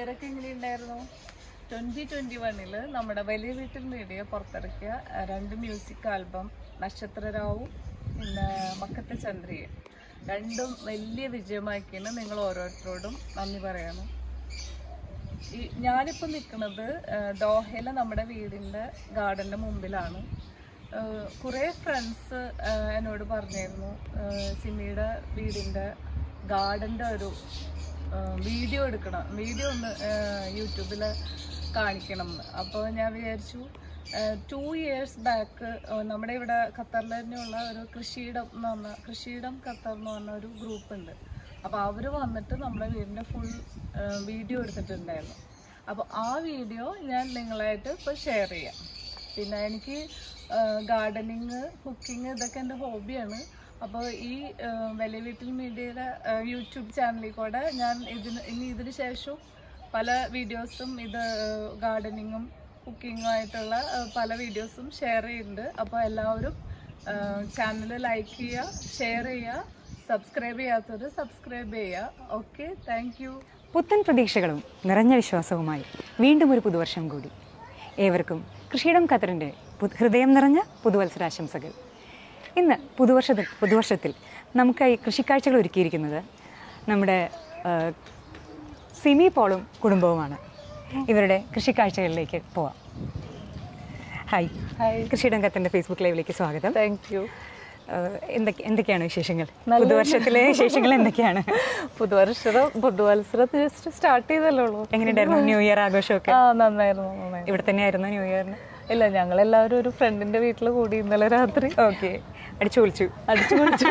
Year ഒക്കെ എങ്ങനെയുണ്ടായിരുന്നു twenty twenty വണ്ണില് നമ്മുടെ വലിയ വീട്ടിൽ മീഡിയ പുറത്തിറക്കിയ അഹ്, രണ്ട് മ്യൂസിക് ആൽബം നക്ഷത്രരാവും പിന്നെ മക്കത്തെ ചന്ദ്രിക രണ്ടും വലിയ വിജയമാക്കിയാണ് നിങ്ങൾ ഓരോരുത്തരോടും നന്ദി പറയണം ഈ ഞാനിപ്പോൾ നിൽക്കുന്നത് ദോഹയിലെ നമ്മുടെ വീടിൻ്റെ ഗാർഡൻ്റെ മുമ്പിലാണ് കുറേ ഫ്രണ്ട്സ് എന്നോട് പറഞ്ഞിരുന്നു ഏഹ് സിമിയുടെ വീടിൻ്റെ ഗാർഡൻ്റെ ഒരു വീഡിയോ എടുക്കണം വീഡിയോ ഒന്ന് യൂട്യൂബിൽ കാണിക്കണം എന്ന് അപ്പോൾ ഞാൻ വിചാരിച്ചു ടു ഇയേഴ്സ് ബാക്ക് നമ്മുടെ ഇവിടെ ഖത്തറിൽ തന്നെയുള്ള ഒരു കൃഷിയിടം എന്ന് പറഞ്ഞ കൃഷിയിടം ഖത്തർ എന്ന് പറഞ്ഞ ഒരു ഗ്രൂപ്പ് ഉണ്ട് അപ്പോൾ അവർ വന്നിട്ട് നമ്മുടെ വീടിൻ്റെ ഫുൾ വീഡിയോ എടുത്തിട്ടുണ്ടായിരുന്നു അപ്പോൾ ആ വീഡിയോ ഞാൻ നിങ്ങളായിട്ട് ഇപ്പോൾ ഷെയർ ചെയ്യാം പിന്നെ എനിക്ക് ഗാർഡനിങ് കുക്കിംഗ് ഇതൊക്കെ എൻ്റെ ഹോബിയാണ് അപ്പോൾ ഈ ആ, വലിയ വീട്ടിൽ മീഡിയയുടെ യൂട്യൂബ് ചാനലിൽ കൂടെ ഞാൻ ഇതിന് ഇനി ഇതിന് ശേഷവും പല വീഡിയോസും ഇത് ഗാർഡനിങ്ങും കുക്കിങ്ങും ആയിട്ടുള്ള ആ, പല വീഡിയോസും ഷെയർ ചെയ്യുന്നുണ്ട് അപ്പോൾ എല്ലാവരും ചാനൽ ലൈക്ക് ചെയ്യുക ഷെയർ ചെയ്യുക സബ്സ്ക്രൈബ് ചെയ്യാത്തവർ സബ്സ്ക്രൈബ് ചെയ്യുക ഓക്കെ താങ്ക് യു പുത്തൻ പ്രതീക്ഷകളും നിറഞ്ഞ വിശ്വാസവുമായി വീണ്ടും ഒരു പുതുവർഷം കൂടി ഏവർക്കും കൃഷിയിടം ഖത്തറിൻ്റെ പു- ഹൃദയം നിറഞ്ഞ പുതുവത്സരാശംസകൾ ഇന്ന് പുതുവർഷത്തിൽ പുതുവർഷത്തിൽ നമുക്കായി കൃഷിക്കാഴ്ചകൾ ഒരുക്കിയിരിക്കുന്നത് നമ്മുടെ ആ, സിമി പോളും കുടുംബവുമാണ് ഇവരുടെ കൃഷിക്കാഴ്ചകളിലേക്ക് പോവാം ഹായ് ഹായ് കൃഷിയിടം ഖത്തറിൻ്റെ ഫേസ്ബുക്ക് ലൈവിലേക്ക് സ്വാഗതം താങ്ക് യു ആ, എന്തൊക്കെ എന്തൊക്കെയാണ് വിശേഷങ്ങൾ പുതുവർഷത്തിലെ വിശേഷങ്ങൾ എന്തൊക്കെയാണ് പുതുവർഷം പുതുവത്സരം ജസ്റ്റ് സ്റ്റാർട്ട് ചെയ്തല്ലേ ഉള്ളൂ എങ്ങനെയുണ്ടായിരുന്നു ന്യൂ ഇയർ ആഘോഷമൊക്കെ ആ നന്നായിരുന്നു നന്നായിരുന്നു ഇവിടെ തന്നെയായിരുന്നു ന്യൂ ഇയറിന് ഇല്ല ഞങ്ങൾ എല്ലാവരും ഒരു ഫ്രണ്ടിന്റെ വീട്ടിൽ കൂടി ഇന്നലെ രാത്രി ഓക്കെ അടിച്ചു പൊളിച്ചു അടിച്ചു പൊളിച്ചു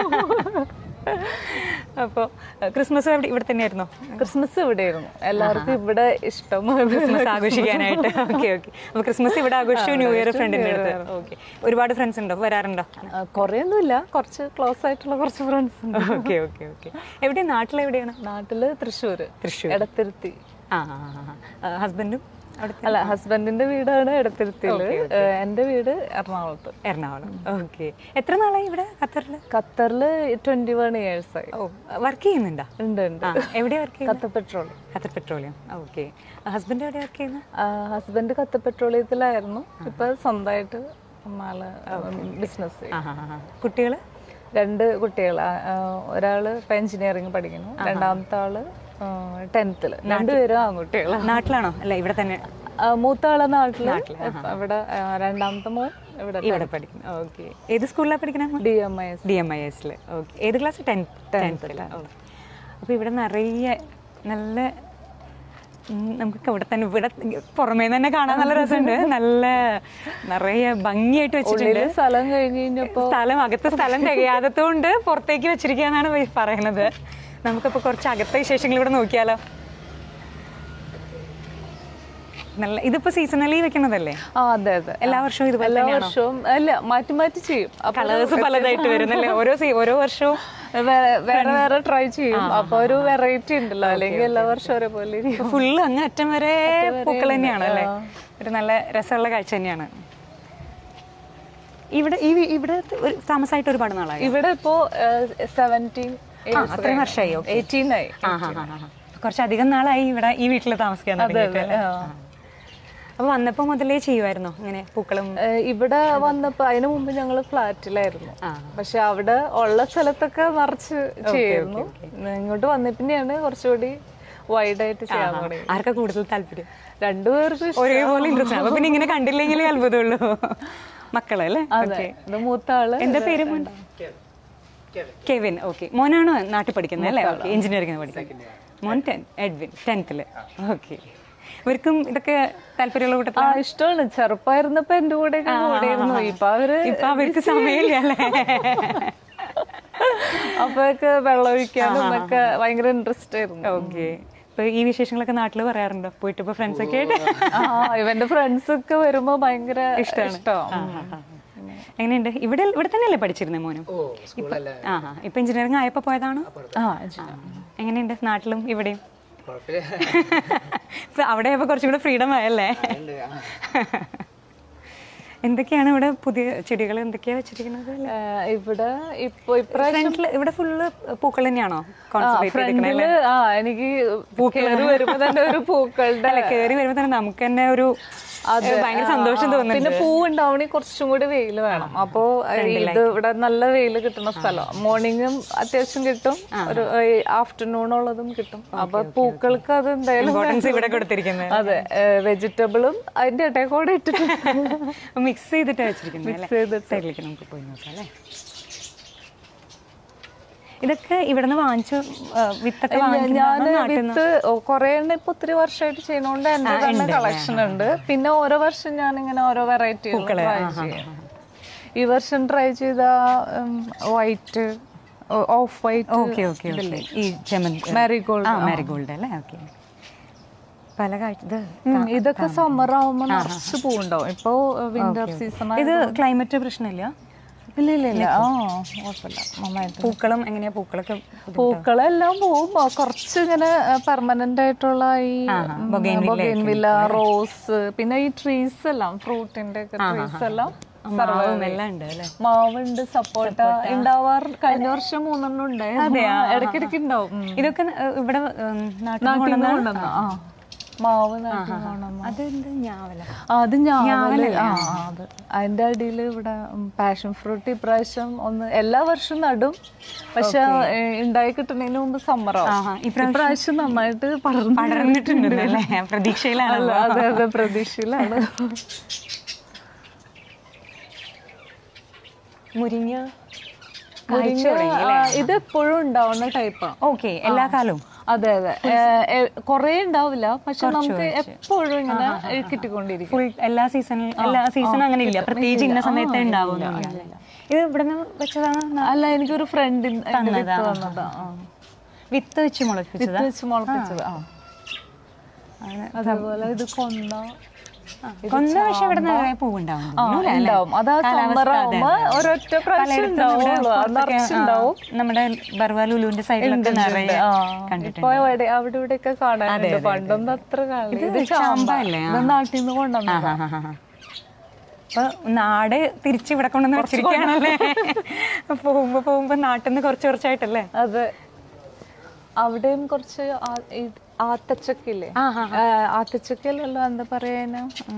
അപ്പോൾ ക്രിസ്മസ് അവിടെ ഇവിടെ തന്നെയായിരുന്നോ ക്രിസ്മസ് ഇവിടെയായിരുന്നു എല്ലാവർക്കും ഇവിടെ ഇഷ്ടം ക്രിസ്മസ് ആഘോഷിക്കാനായിട്ട് ഓക്കെ ഓക്കെ അപ്പോൾ ക്രിസ്മസ് ഇവിടെ ആഘോഷിച്ചു ന്യൂ ഇയർ ഫ്രണ്ടിൻ്റെ അടുത്ത് ഓക്കെ ഒരുപാട് ഫ്രണ്ട്സ് ഉണ്ടോ വരാറുണ്ടോ കുറേ ഒന്നുമില്ല കുറച്ച് ക്ലോസ് ആയിട്ടുള്ള കുറച്ച് ഫ്രണ്ട്സ് ഉണ്ട് ഓക്കെ ഓക്കെ ഓക്കെ എവിടെയാണ് നാട്ടിലെവിടെയാണ് നാട്ടില് തൃശ്ശൂര് തൃശ്ശൂർ എടത്തിരുത്തി ആ ഹസ്ബൻഡും അവിടെ അല്ല ഹസ്ബൻഡിന്റെ വീടാണ് എടത്തിരുത്തിയില് ഏഹ്, എന്റെ വീട് എറണാകുളത്ത് എറണാകുളം ഓക്കെ എത്ര നാളായി ഇവിടെ ഖത്തറിൽ ഖത്തറില് ട്വന്റി വൺ ഇയേഴ്സ് ആയി ഓ വർക്ക് ചെയ്യുന്നുണ്ടോ ഉണ്ട് ഉണ്ട് ആ എവിടെയാണ് വർക്ക് ചെയ്യുന്നത് Qatar petrol Qatar petroleum okay husband എവിടെയാണ് വർക്ക് ചെയ്യുന്നത് ഹസ്ബൻഡ് ഖത്തർ പെട്രോളിയത്തിലായിരുന്നു ഇപ്പൊ സ്വന്തമായിട്ട് ആള് ബിസിനസ് ആ ആ ആ കുട്ടികൾ രണ്ട് കുട്ടികൾ ഒരാള് ഇപ്പൊ എഞ്ചിനീയറിംഗ് പഠിക്കുന്നു രണ്ടാമത്തെ ആള് ടെൻത്തില് രണ്ടുപേരും ആൺകുട്ടികളാണ് നാട്ടിലാണോ അല്ല ഇവിടെ തന്നെ ആ, മൂത്ത ആള് നാട്ടില് ഇപ്പൊ ഇവിടെ ആ, രണ്ടാമത്തെ മോൻ ഇവിടെ ഇവിടെ പഠിക്കുന്നു ഓക്കെ ഏത് സ്കൂളിലാണ് പഠിക്കണേ D M I S D M I എസിൽ ഓക്കെ ഏത് ക്ലാസ് ടെൻത്ത് ടെൻത്തിൽ അപ്പോൾ ഇവിടെ നിറയെ നല്ല ഉം, നമുക്ക് ഇവിടെ തന്നെ ഇവിടെ പുറമേ തന്നെ കാണാൻ നല്ല രസമുണ്ട് നല്ല നിറയെ ഭംഗിയായിട്ട് വെച്ചിട്ടുണ്ട് സ്ഥലം കഴിഞ്ഞ് കഴിഞ്ഞപ്പോ സ്ഥലം അകത്ത് സ്ഥലം തികയാത്തതുകൊണ്ട് പുറത്തേക്ക് വെച്ചിരിക്കുകയെന്നാണ് വി- പറയുന്നത് നമുക്കിപ്പോൾ കുറച്ച് അകത്തെ വിശേഷങ്ങൾ ഇവിടെ നോക്കിയാലോ നല്ല ഇതിപ്പോ സീസണലി വെക്കുന്നതല്ലേ ആ അതെ അതെ എല്ലാ വർഷവും ഇതുപോലെ എല്ലാ തന്നെയാണോ വർഷവും അല്ല മാറ്റി മാറ്റി ചെയ്യും അപ്പൊ കളേഴ്സ് പലതായിട്ട് വരുന്നല്ലേ ഓരോ സീ- ഓരോ വർഷവും വേറെ വേറെ വേറെ ട്രൈ ചെയ്യും അപ്പൊ ഒരു വെറൈറ്റി ഉണ്ടല്ലോ അല്ലെങ്കിൽ എല്ലാ വർഷവും ഒരേപോലെ ഇരിക്കും ഫുള്ള് അങ്ങ് അറ്റം വരെ പൂക്കൾ തന്നെയാണ് അല്ലേ ഒരു നല്ല രസമുള്ള കാഴ്ച തന്നെയാണ് ഇവിടെ ഈ വി- ഇവിടെ ഒരു താമസമായിട്ട് ഒരുപാട് നാളായി ഇവിടെ ഇപ്പോ സെവൻറ്റീൻ അത്രയും വർഷമായി ഓക്കെ എയ്റ്റീൻ ആയി കുറച്ചധികം നാളായി ഇവിടെ ഈ വീട്ടിൽ താമസിക്കാൻ തുടങ്ങിയിട്ട് അല്ലേ? ആ. ആ. അപ്പൊ വന്നപ്പോ മുതലേ ചെയ്യുമായിരുന്നോ ഇങ്ങനെ പൂക്കളും ഏഹ് ഇവിടെ വന്നപ്പോ അതിനു മുമ്പ് ഞങ്ങള് ഫ്ലാറ്റിലായിരുന്നു ആ. പക്ഷെ അവിടെ ഉള്ള സ്ഥലത്തൊക്കെ നിറച്ച് ചെയ്യായിരുന്നു ഇങ്ങോട്ട് വന്ന പിന്നെയാണ് കുറച്ചുകൂടി വൈഡ് ആയിട്ട് ചെയ്യാൻ തുടങ്ങി ആർക്കാ കൂടുതൽ താല്പര്യം രണ്ടുപേർക്കും ഇഷ്ടം. ഒരേപോലെ ഇൻട്രസ്റ്റ് അപ്പൊ പിന്നെ ഇങ്ങനെ കണ്ടില്ലെങ്കിലേ അത്ഭുതമുള്ളൂ മക്കളല്ലേ അതെ ഇത് മൂത്ത ആള് എന്താ പേര് മോൻ കെവിൻ ഓക്കെ മോനാണോ നാട്ടിൽ പഠിക്കുന്നത് അല്ലേ ഓക്കെ എഞ്ചിനീയറിംഗ് പഠിക്കുന്നത് മോൻ ടെൻ എഡ്വിൻ ടെൻത്തില് ഓക്കെ ഇവർക്കും ഇതൊക്കെ താല്പര്യമുള്ള കൂട്ടത്തിൽ ആ ഇഷ്ടമാണ് ചെറുപ്പമായിരുന്നപ്പോ എന്റെ കൂടെ കൂടെയായിരുന്നു ഇപ്പൊ അവര് ഇപ്പൊ അവർക്ക് സമയമില്ല അല്ലേ അപ്പൊക്കെ വെള്ളം ഒഴിക്കാനും ഒക്കെ ഭയങ്കര ഇൻട്രസ്റ്റ് ആയിരുന്നു ഓക്കെ ഇപ്പൊ ഈ വിശേഷങ്ങളൊക്കെ നാട്ടിൽ പറയാറുണ്ടോ പോയിട്ട് ഇപ്പൊ ഫ്രണ്ട്സ് ഒക്കെ ആയിട്ട് ആ ഇവന്റെ ഫ്രണ്ട്സ് ഒക്കെ വരുമ്പോ ഭയങ്കര ഇഷ്ടമാണ് ഇഷ്ടമാണ് എങ്ങനെയുണ്ട് ഇവിടെ ഇവിടെ തന്നെയല്ലേ പഠിച്ചിരുന്നത് മോനും ആ ആ ഇപ്പൊ എഞ്ചിനീയറിംഗ് ആയപ്പോ പോയതാണോ ആ എങ്ങനെയുണ്ട് നാട്ടിലും ഇവിടെയും ഇപ്പൊ അവിടെ ആയപ്പോ കുറച്ചും കൂടെ ഫ്രീഡം ആയല്ലേ എന്തൊക്കെയാണ് ഇവിടെ പുതിയ ചെടികൾ എന്തൊക്കെയാ വെച്ചിരിക്കുന്നത് ആ, ഇവിടെ ഇപ്പൊ ഇപ്രാവശ്യം ഫ്രണ്ടില് ഇവിടെ ഫുള്ള് പൂക്കൾ തന്നെയാണോ കോൺസെൻട്രേറ്റ് ചെയ്തിരിക്കണേ ഫ്രണ്ടില് ആ എനിക്ക് കയറി വരുമ്പോ തന്നെ ഒരു പൂക്കളുടെ അല്ല കയറി വരുമ്പോ തന്നെ നമുക്ക് തന്നെ ഒരു ഏഹ്, ഭയങ്കര സന്തോഷം തോന്നുന്നുണ്ട് പിന്നെ പൂ ഉണ്ടാവണേ കുറച്ചും കൂടി വെയിൽ വേണം അപ്പോ ഇത് ഇവിടെ നല്ല വെയിൽ കിട്ടുന്ന സ്ഥലം മോർണിംഗും അത്യാവശ്യം കിട്ടും ഒരു ആഫ്റ്റർനൂൺ ഉള്ളതും കിട്ടും അപ്പൊ പൂക്കൾക്ക് അത് എന്തായാലും ഇമ്പോർട്ടൻസ് ഇവിടെ കൊടുത്തിരിക്കുന്നത് അതെ വെജിറ്റബിളും അതിന്റെ ഇടയിൽ കൂടെ ഇട്ടിട്ടുണ്ട് മിക്സ് ചെയ്തിട്ട് വെച്ചിരിക്കുന്നത് Mix ചെയ്തിട്ട്. സൈഡിലേക്ക് നമുക്ക് പോയി നോക്കാം അല്ലേ ഇതൊക്കെ ഇവിടുന്ന് വാങ്ങിച്ചു ആ, വിത്തൊക്കെ ഞാൻ വാങ്ങിക്കുന്നതാണോ നാട്ടിൽ നിന്ന് വിത്ത് കൊറേ എണ്ണം ഇപ്പൊ ഒത്തിരി വർഷമായിട്ട് ചെയ്യുന്നോണ്ട് എന്റെ തന്നെ കളക്ഷൻ ഉണ്ട് പിന്നെ ഓരോ വർഷം ഞാൻ ഇങ്ങനെ ഓരോ വെറൈറ്റികൾ ട്രൈ ചെയ്യും ഈ വർഷം ട്രൈ ചെയ്ത white off white okay okay okay ഈ ചെമന്തി മാരിഗോൾഡ് ആ മാരിഗോൾഡ് അല്ലേ ഓക്കെ പല കാഴ്ച ഇത് ഇതൊക്കെ സമ്മർ ആവുമ്പോ നിറച്ച് പൂവുണ്ടാവും ഇപ്പൊ വിന്റർ സീസൺ ഇത് ക്ലൈമറ്റ് പ്രശ്നമില്ല ഇല്ല ഇല്ല ഇല്ല ആ കുഴപ്പമില്ല നന്നായിട്ട് പൂക്കളും എങ്ങനെയാ പൂക്കളൊക്കെ പൂക്കളെല്ലാം പോവും ആ, കുറച്ച് ഇങ്ങനെ പെർമനന്റ് ആയിട്ടുള്ള ഈ ബൊഗൈൻവില്ല റോസ് പിന്നെ ഈ ട്രീസ് എല്ലാം ഫ്രൂട്ടിന്റെ ഒക്കെ ട്രീസ് എല്ലാം മാവും എല്ലാം ഉണ്ട് അല്ലേ മാവുണ്ട് സപ്പോട്ട ഉണ്ടാവാറ് കഴിഞ്ഞ വർഷം മൂന്നെണ്ണം ഉണ്ടായിരുന്നു ഇടയ്ക്കിടയ്ക്ക് ഉണ്ടാവും ഉം. ഇതൊക്കെ ന- ഇവിടെ ഉം, നാട്ടിൽ നാട്ടിൽ നിന്ന് കൊണ്ടുവന്ന- കൊണ്ടുവന്ന, ആ മാവ് നാട്ടിൽ നിന്ന് കൊണ്ടുവന്ന. അതെന്ത് ഞാവല ആ, അത് ഞാവല് ആ ആ, അത് അതിന്റെ അടിയിൽ ഇവിടെ പാഷൻ ഫ്രൂട്ട് ഇപ്രാവശ്യം ഒന്ന് എല്ലാ വർഷവും നടും പക്ഷെ ഏ, ഉണ്ടായി കിട്ടുന്നതിന് മുമ്പ് സമ്മറാവും ആഹാ, ഇപ്രാവശ്യം നന്നായിട്ട് പടർന്നു പടർന്നിട്ടുണ്ട് അല്ലേ പ്രതീക്ഷയിലാണല്ലോ അതെ അതെ പ്രതീക്ഷയിലാണ് മുരിങ്ങ മുരിങ്ങ, ആ, ഇത് എപ്പോഴും ഉണ്ടാവുന്ന ടൈപ്പാണ് ഓക്കെ എല്ലാ കാലവും അതെ അതെ കൊറേ ഉണ്ടാവില്ല പക്ഷെ നമുക്ക് എപ്പോഴും ഇങ്ങനെ കിട്ടിക്കൊണ്ടിരിക്കും ഫുൾ എല്ലാ സീസണിൽ എല്ലാ സീസണും അങ്ങനെ ഇല്ല പ്രത്യേകിച്ച് ഇന്ന സമയത്ത് ഉണ്ടാവുന്നില്ല ഇത് ഇവിടെ നിന്ന് വെച്ചതാണ് അല്ല എനിക്കൊരു ഫ്രണ്ട് വിത്ത് തന്നതാ ആ. വിത്ത് വെച്ച് മുളപ്പിച്ചത് വിത്ത് വെച്ച് മുളപ്പിച്ചത് ആ അതേപോലെ ഇത് കൊന്ന കൊന്ന പക്ഷെ ഇവിടെ നിറയെ പൂവുണ്ടാവും ആ, ഉണ്ടാവും അതാ സമ്മർ ആവുമ്പോ ഒരൊറ്റ പ്രാവശ്യം ഉണ്ടാവുള്ളൂ അത് നിറച്ചുണ്ടാവും നമ്മുടെ ബർവാലുലുവിന്റെ സൈഡിലൊക്കെ നിറയെ ആ, കണ്ടിട്ടുണ്ട് ഇപ്പൊ എവിടെ അവിടെ ഇവിടെ ഒക്കെ കാണാനുണ്ട് പണ്ടൊന്നും അത്ര കാണില്ല ഇത് ചാമ്പ ചാമ്പയല്ലേ? ഇത് നാട്ടിൽ നിന്ന് കൊണ്ടുവന്നതാ അപ്പൊ നാട് തിരിച്ച് ഇവിടെ കൊണ്ടുവന്ന് വെച്ചിരിക്കുകയാണല്ലേ പോകുമ്പോ പോകുമ്പോ നാട്ടിൽ നിന്ന് കുറച്ച് കുറച്ചായിട്ടല്ലേ അതെ അവിടെയും കുറച്ച് ആ- ഈ ആത്തച്ചക്കില്ലേ ആ, ആത്തച്ചക്കല്ലല്ലോ എന്താ പറയാ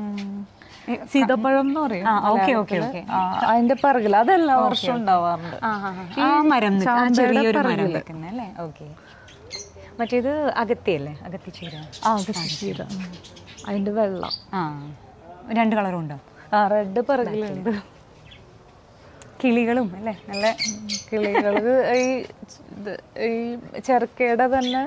സീതപ്പഴം എന്ന് പറയും ആ ഓക്കെ ഓക്കെ മലയാളത്തില്. ഓക്കെ ആ, അതിന്റെ പിറകിൽ അതെല്ലാ വർഷവും ഉണ്ടാവാറുണ്ട് ആ മരം നിൽക്ക- ആ ചെറിയൊരു മരം നിൽക്കുന്നത് അല്ലേ ഓക്കെ മറ്റേത് അകത്തിയല്ലേ അകത്തി ചീര ആ ചീര അതിന്റെ വെള്ളം ആ രണ്ട് കളറും ഉണ്ടോ ആ റെഡ് പിറകിലുണ്ട് കിളികളും അല്ലേ നല്ല കിളികൾക്ക് ഈ ഇത് ഈ ചെറുക്കയുടെ തന്നെ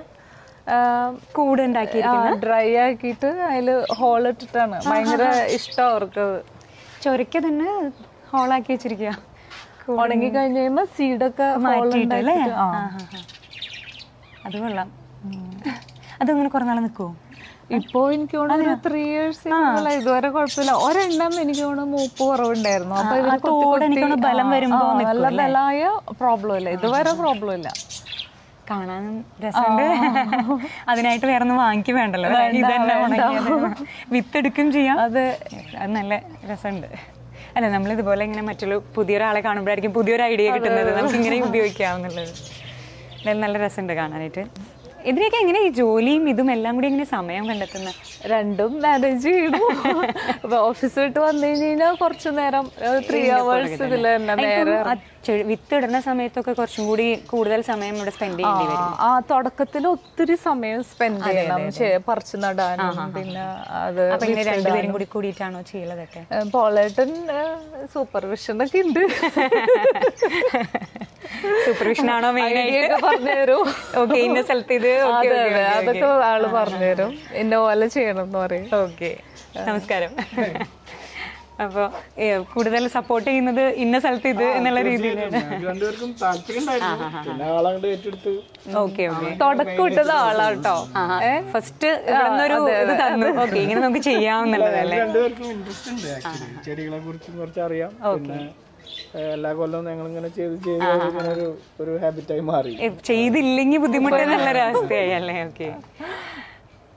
കൂട് ഉണ്ടാക്കി ഡ്രൈ ആക്കിയിട്ട് അതില് ഹോൾ ഇട്ടിട്ടാണ് ഭയങ്കര ഇഷ്ടം അവർക്ക് ചൊരയ്ക്ക തന്നെ ഹോളാക്കി വെച്ചിരിക്കുക ഉണങ്ങി കഴിഞ്ഞ് കഴിയുമ്പോ സീഡൊക്കെ മാറ്റിയിട്ടല്ലേ ആ, ആ, ആ. അത് കൊള്ളാം അതങ്ങനെ കുറെ നാൾ നിൽക്കുമോ ഇപ്പൊ എനിക്ക് തോന്നുന്നു ത്രീ ഇയേഴ്സ് ഇതുവരെ കുഴപ്പമില്ല ഒരെണ്ണം എനിക്ക് തോന്നുന്നു മൂപ്പ് കുറവുണ്ടായിരുന്നു അപ്പൊ ഇവര് ആ തോട് എനിക്ക് തോന്നുന്നു ബലം വരുമ്പോ ആ, നല്ല ബലമായ പ്രോബ്ലം ഇല്ല ഇതുവരെ പ്രോബ്ലം ഇല്ല കാണാനും രസമുണ്ട് അതിനായിട്ട് വേറെ ഒന്നും വാങ്ങിക്കും വേണ്ടല്ലോ ഇത് തന്നെ ഉണങ്ങിയത് വിത്തെടുക്കും ചെയ്യാം അത് അത് നല്ല രസമുണ്ട് അല്ല നമ്മൾ ഇതുപോലെ ഇങ്ങനെ മറ്റുള്ള പുതിയൊരാളെ കാണുമ്പോഴായിരിക്കും പുതിയൊരു ഐഡിയ കിട്ടുന്നത് നമുക്ക് ഇങ്ങനെ ഉപയോഗിക്കാവുന്നുള്ളത് എന്തായാലും നല്ല രസമുണ്ട് കാണാനായിട്ട് ഇതിനൊക്കെ എങ്ങനെ ഈ ജോലിയും ഇതും എല്ലാം കൂടി എങ്ങനെ സമയം കണ്ടെത്തുന്നത് രണ്ടും മാനേജ് ചെയ്യണം ഓഫീസ് വിട്ട് വന്നു കഴിഞ്ഞാൽ കുറച്ചു നേരം ത്രീ അവേഴ്സ് ഇതിൽ തന്നെ നേരെ ആ ചെടി- വിത്ത് ഇടുന്ന സമയത്തൊക്കെ കുറച്ചും കൂടി കൂടുതൽ സമയം ഇവിടെ സ്പെൻഡ് ചെയ്യേണ്ടി വരും ആ തുടക്കത്തിൽ ഒത്തിരി സമയം സ്പെൻഡ് ചെയ്യണം ചെ- പറിച്ചു നടാനും പിന്നെ അത് അപ്പൊ ഇങ്ങനെ രണ്ടുപേരും കൂടി കൂടിയിട്ടാണോ ചെയ്യുന്നതൊക്കെ പോളേട്ടൻ സൂപ്പർവിഷൻ ഒക്കെ ഉണ്ട് സൂപ്പർവിഷൻ ആണോ മെയിൻ ആയിട്ട് ഐഡിയ പറഞ്ഞു തരും ഓക്കെ ഇന്ന സ്ഥലത്ത് ഇത് അതെ അതെ അതൊക്കെ ആള് പറഞ്ഞു തരും ഇന്ന പോലെ ചെയ്യണം എന്ന് പറയും ഓക്കെ നമസ്കാരം അപ്പോൾ കൂടുതൽ സപ്പോർട്ട് ചെയ്യുന്നത് ഇന്ന സ്ഥലത്ത് ഇത് എന്നുള്ള രീതിയിലാണ് ഞങ്ങൾക്ക് രണ്ടുപേർക്കും താല്പര്യം ഉണ്ടായിരുന്നു പിന്നെ ആളങ്ങോട്ട് ഏറ്റെടുത്ത് ഓക്കെ ഓക്കെ തുടക്കം ഇട്ടത് ആളാട്ടോ ഫസ്റ്റ് ഒരു ഇത് തന്നു ഓക്കെ ഇങ്ങനെ നമുക്ക് ചെയ്യാവുന്നുള്ളതല്ലേ രണ്ടുപേർക്കും ഇൻട്രസ്റ്റ് ഉണ്ട് ആക്ച്വലി ചെടികളെ കുറിച്ചും കുറച്ച് അറിയാം പിന്നെ ഏഹ്, എല്ലാ കൊല്ലവും ഞങ്ങൾ ഇങ്ങനെ ചെയ്ത് ചെയ്ത് ഇങ്ങനെ ഒരു ഒരു ഹാബിറ്റായി മാറി ഏ, ചെയ്തില്ലെങ്കിൽ ബുദ്ധിമുട്ട് എന്നുള്ളൊരു അവസ്ഥയായി അല്ലേ ഓക്കെ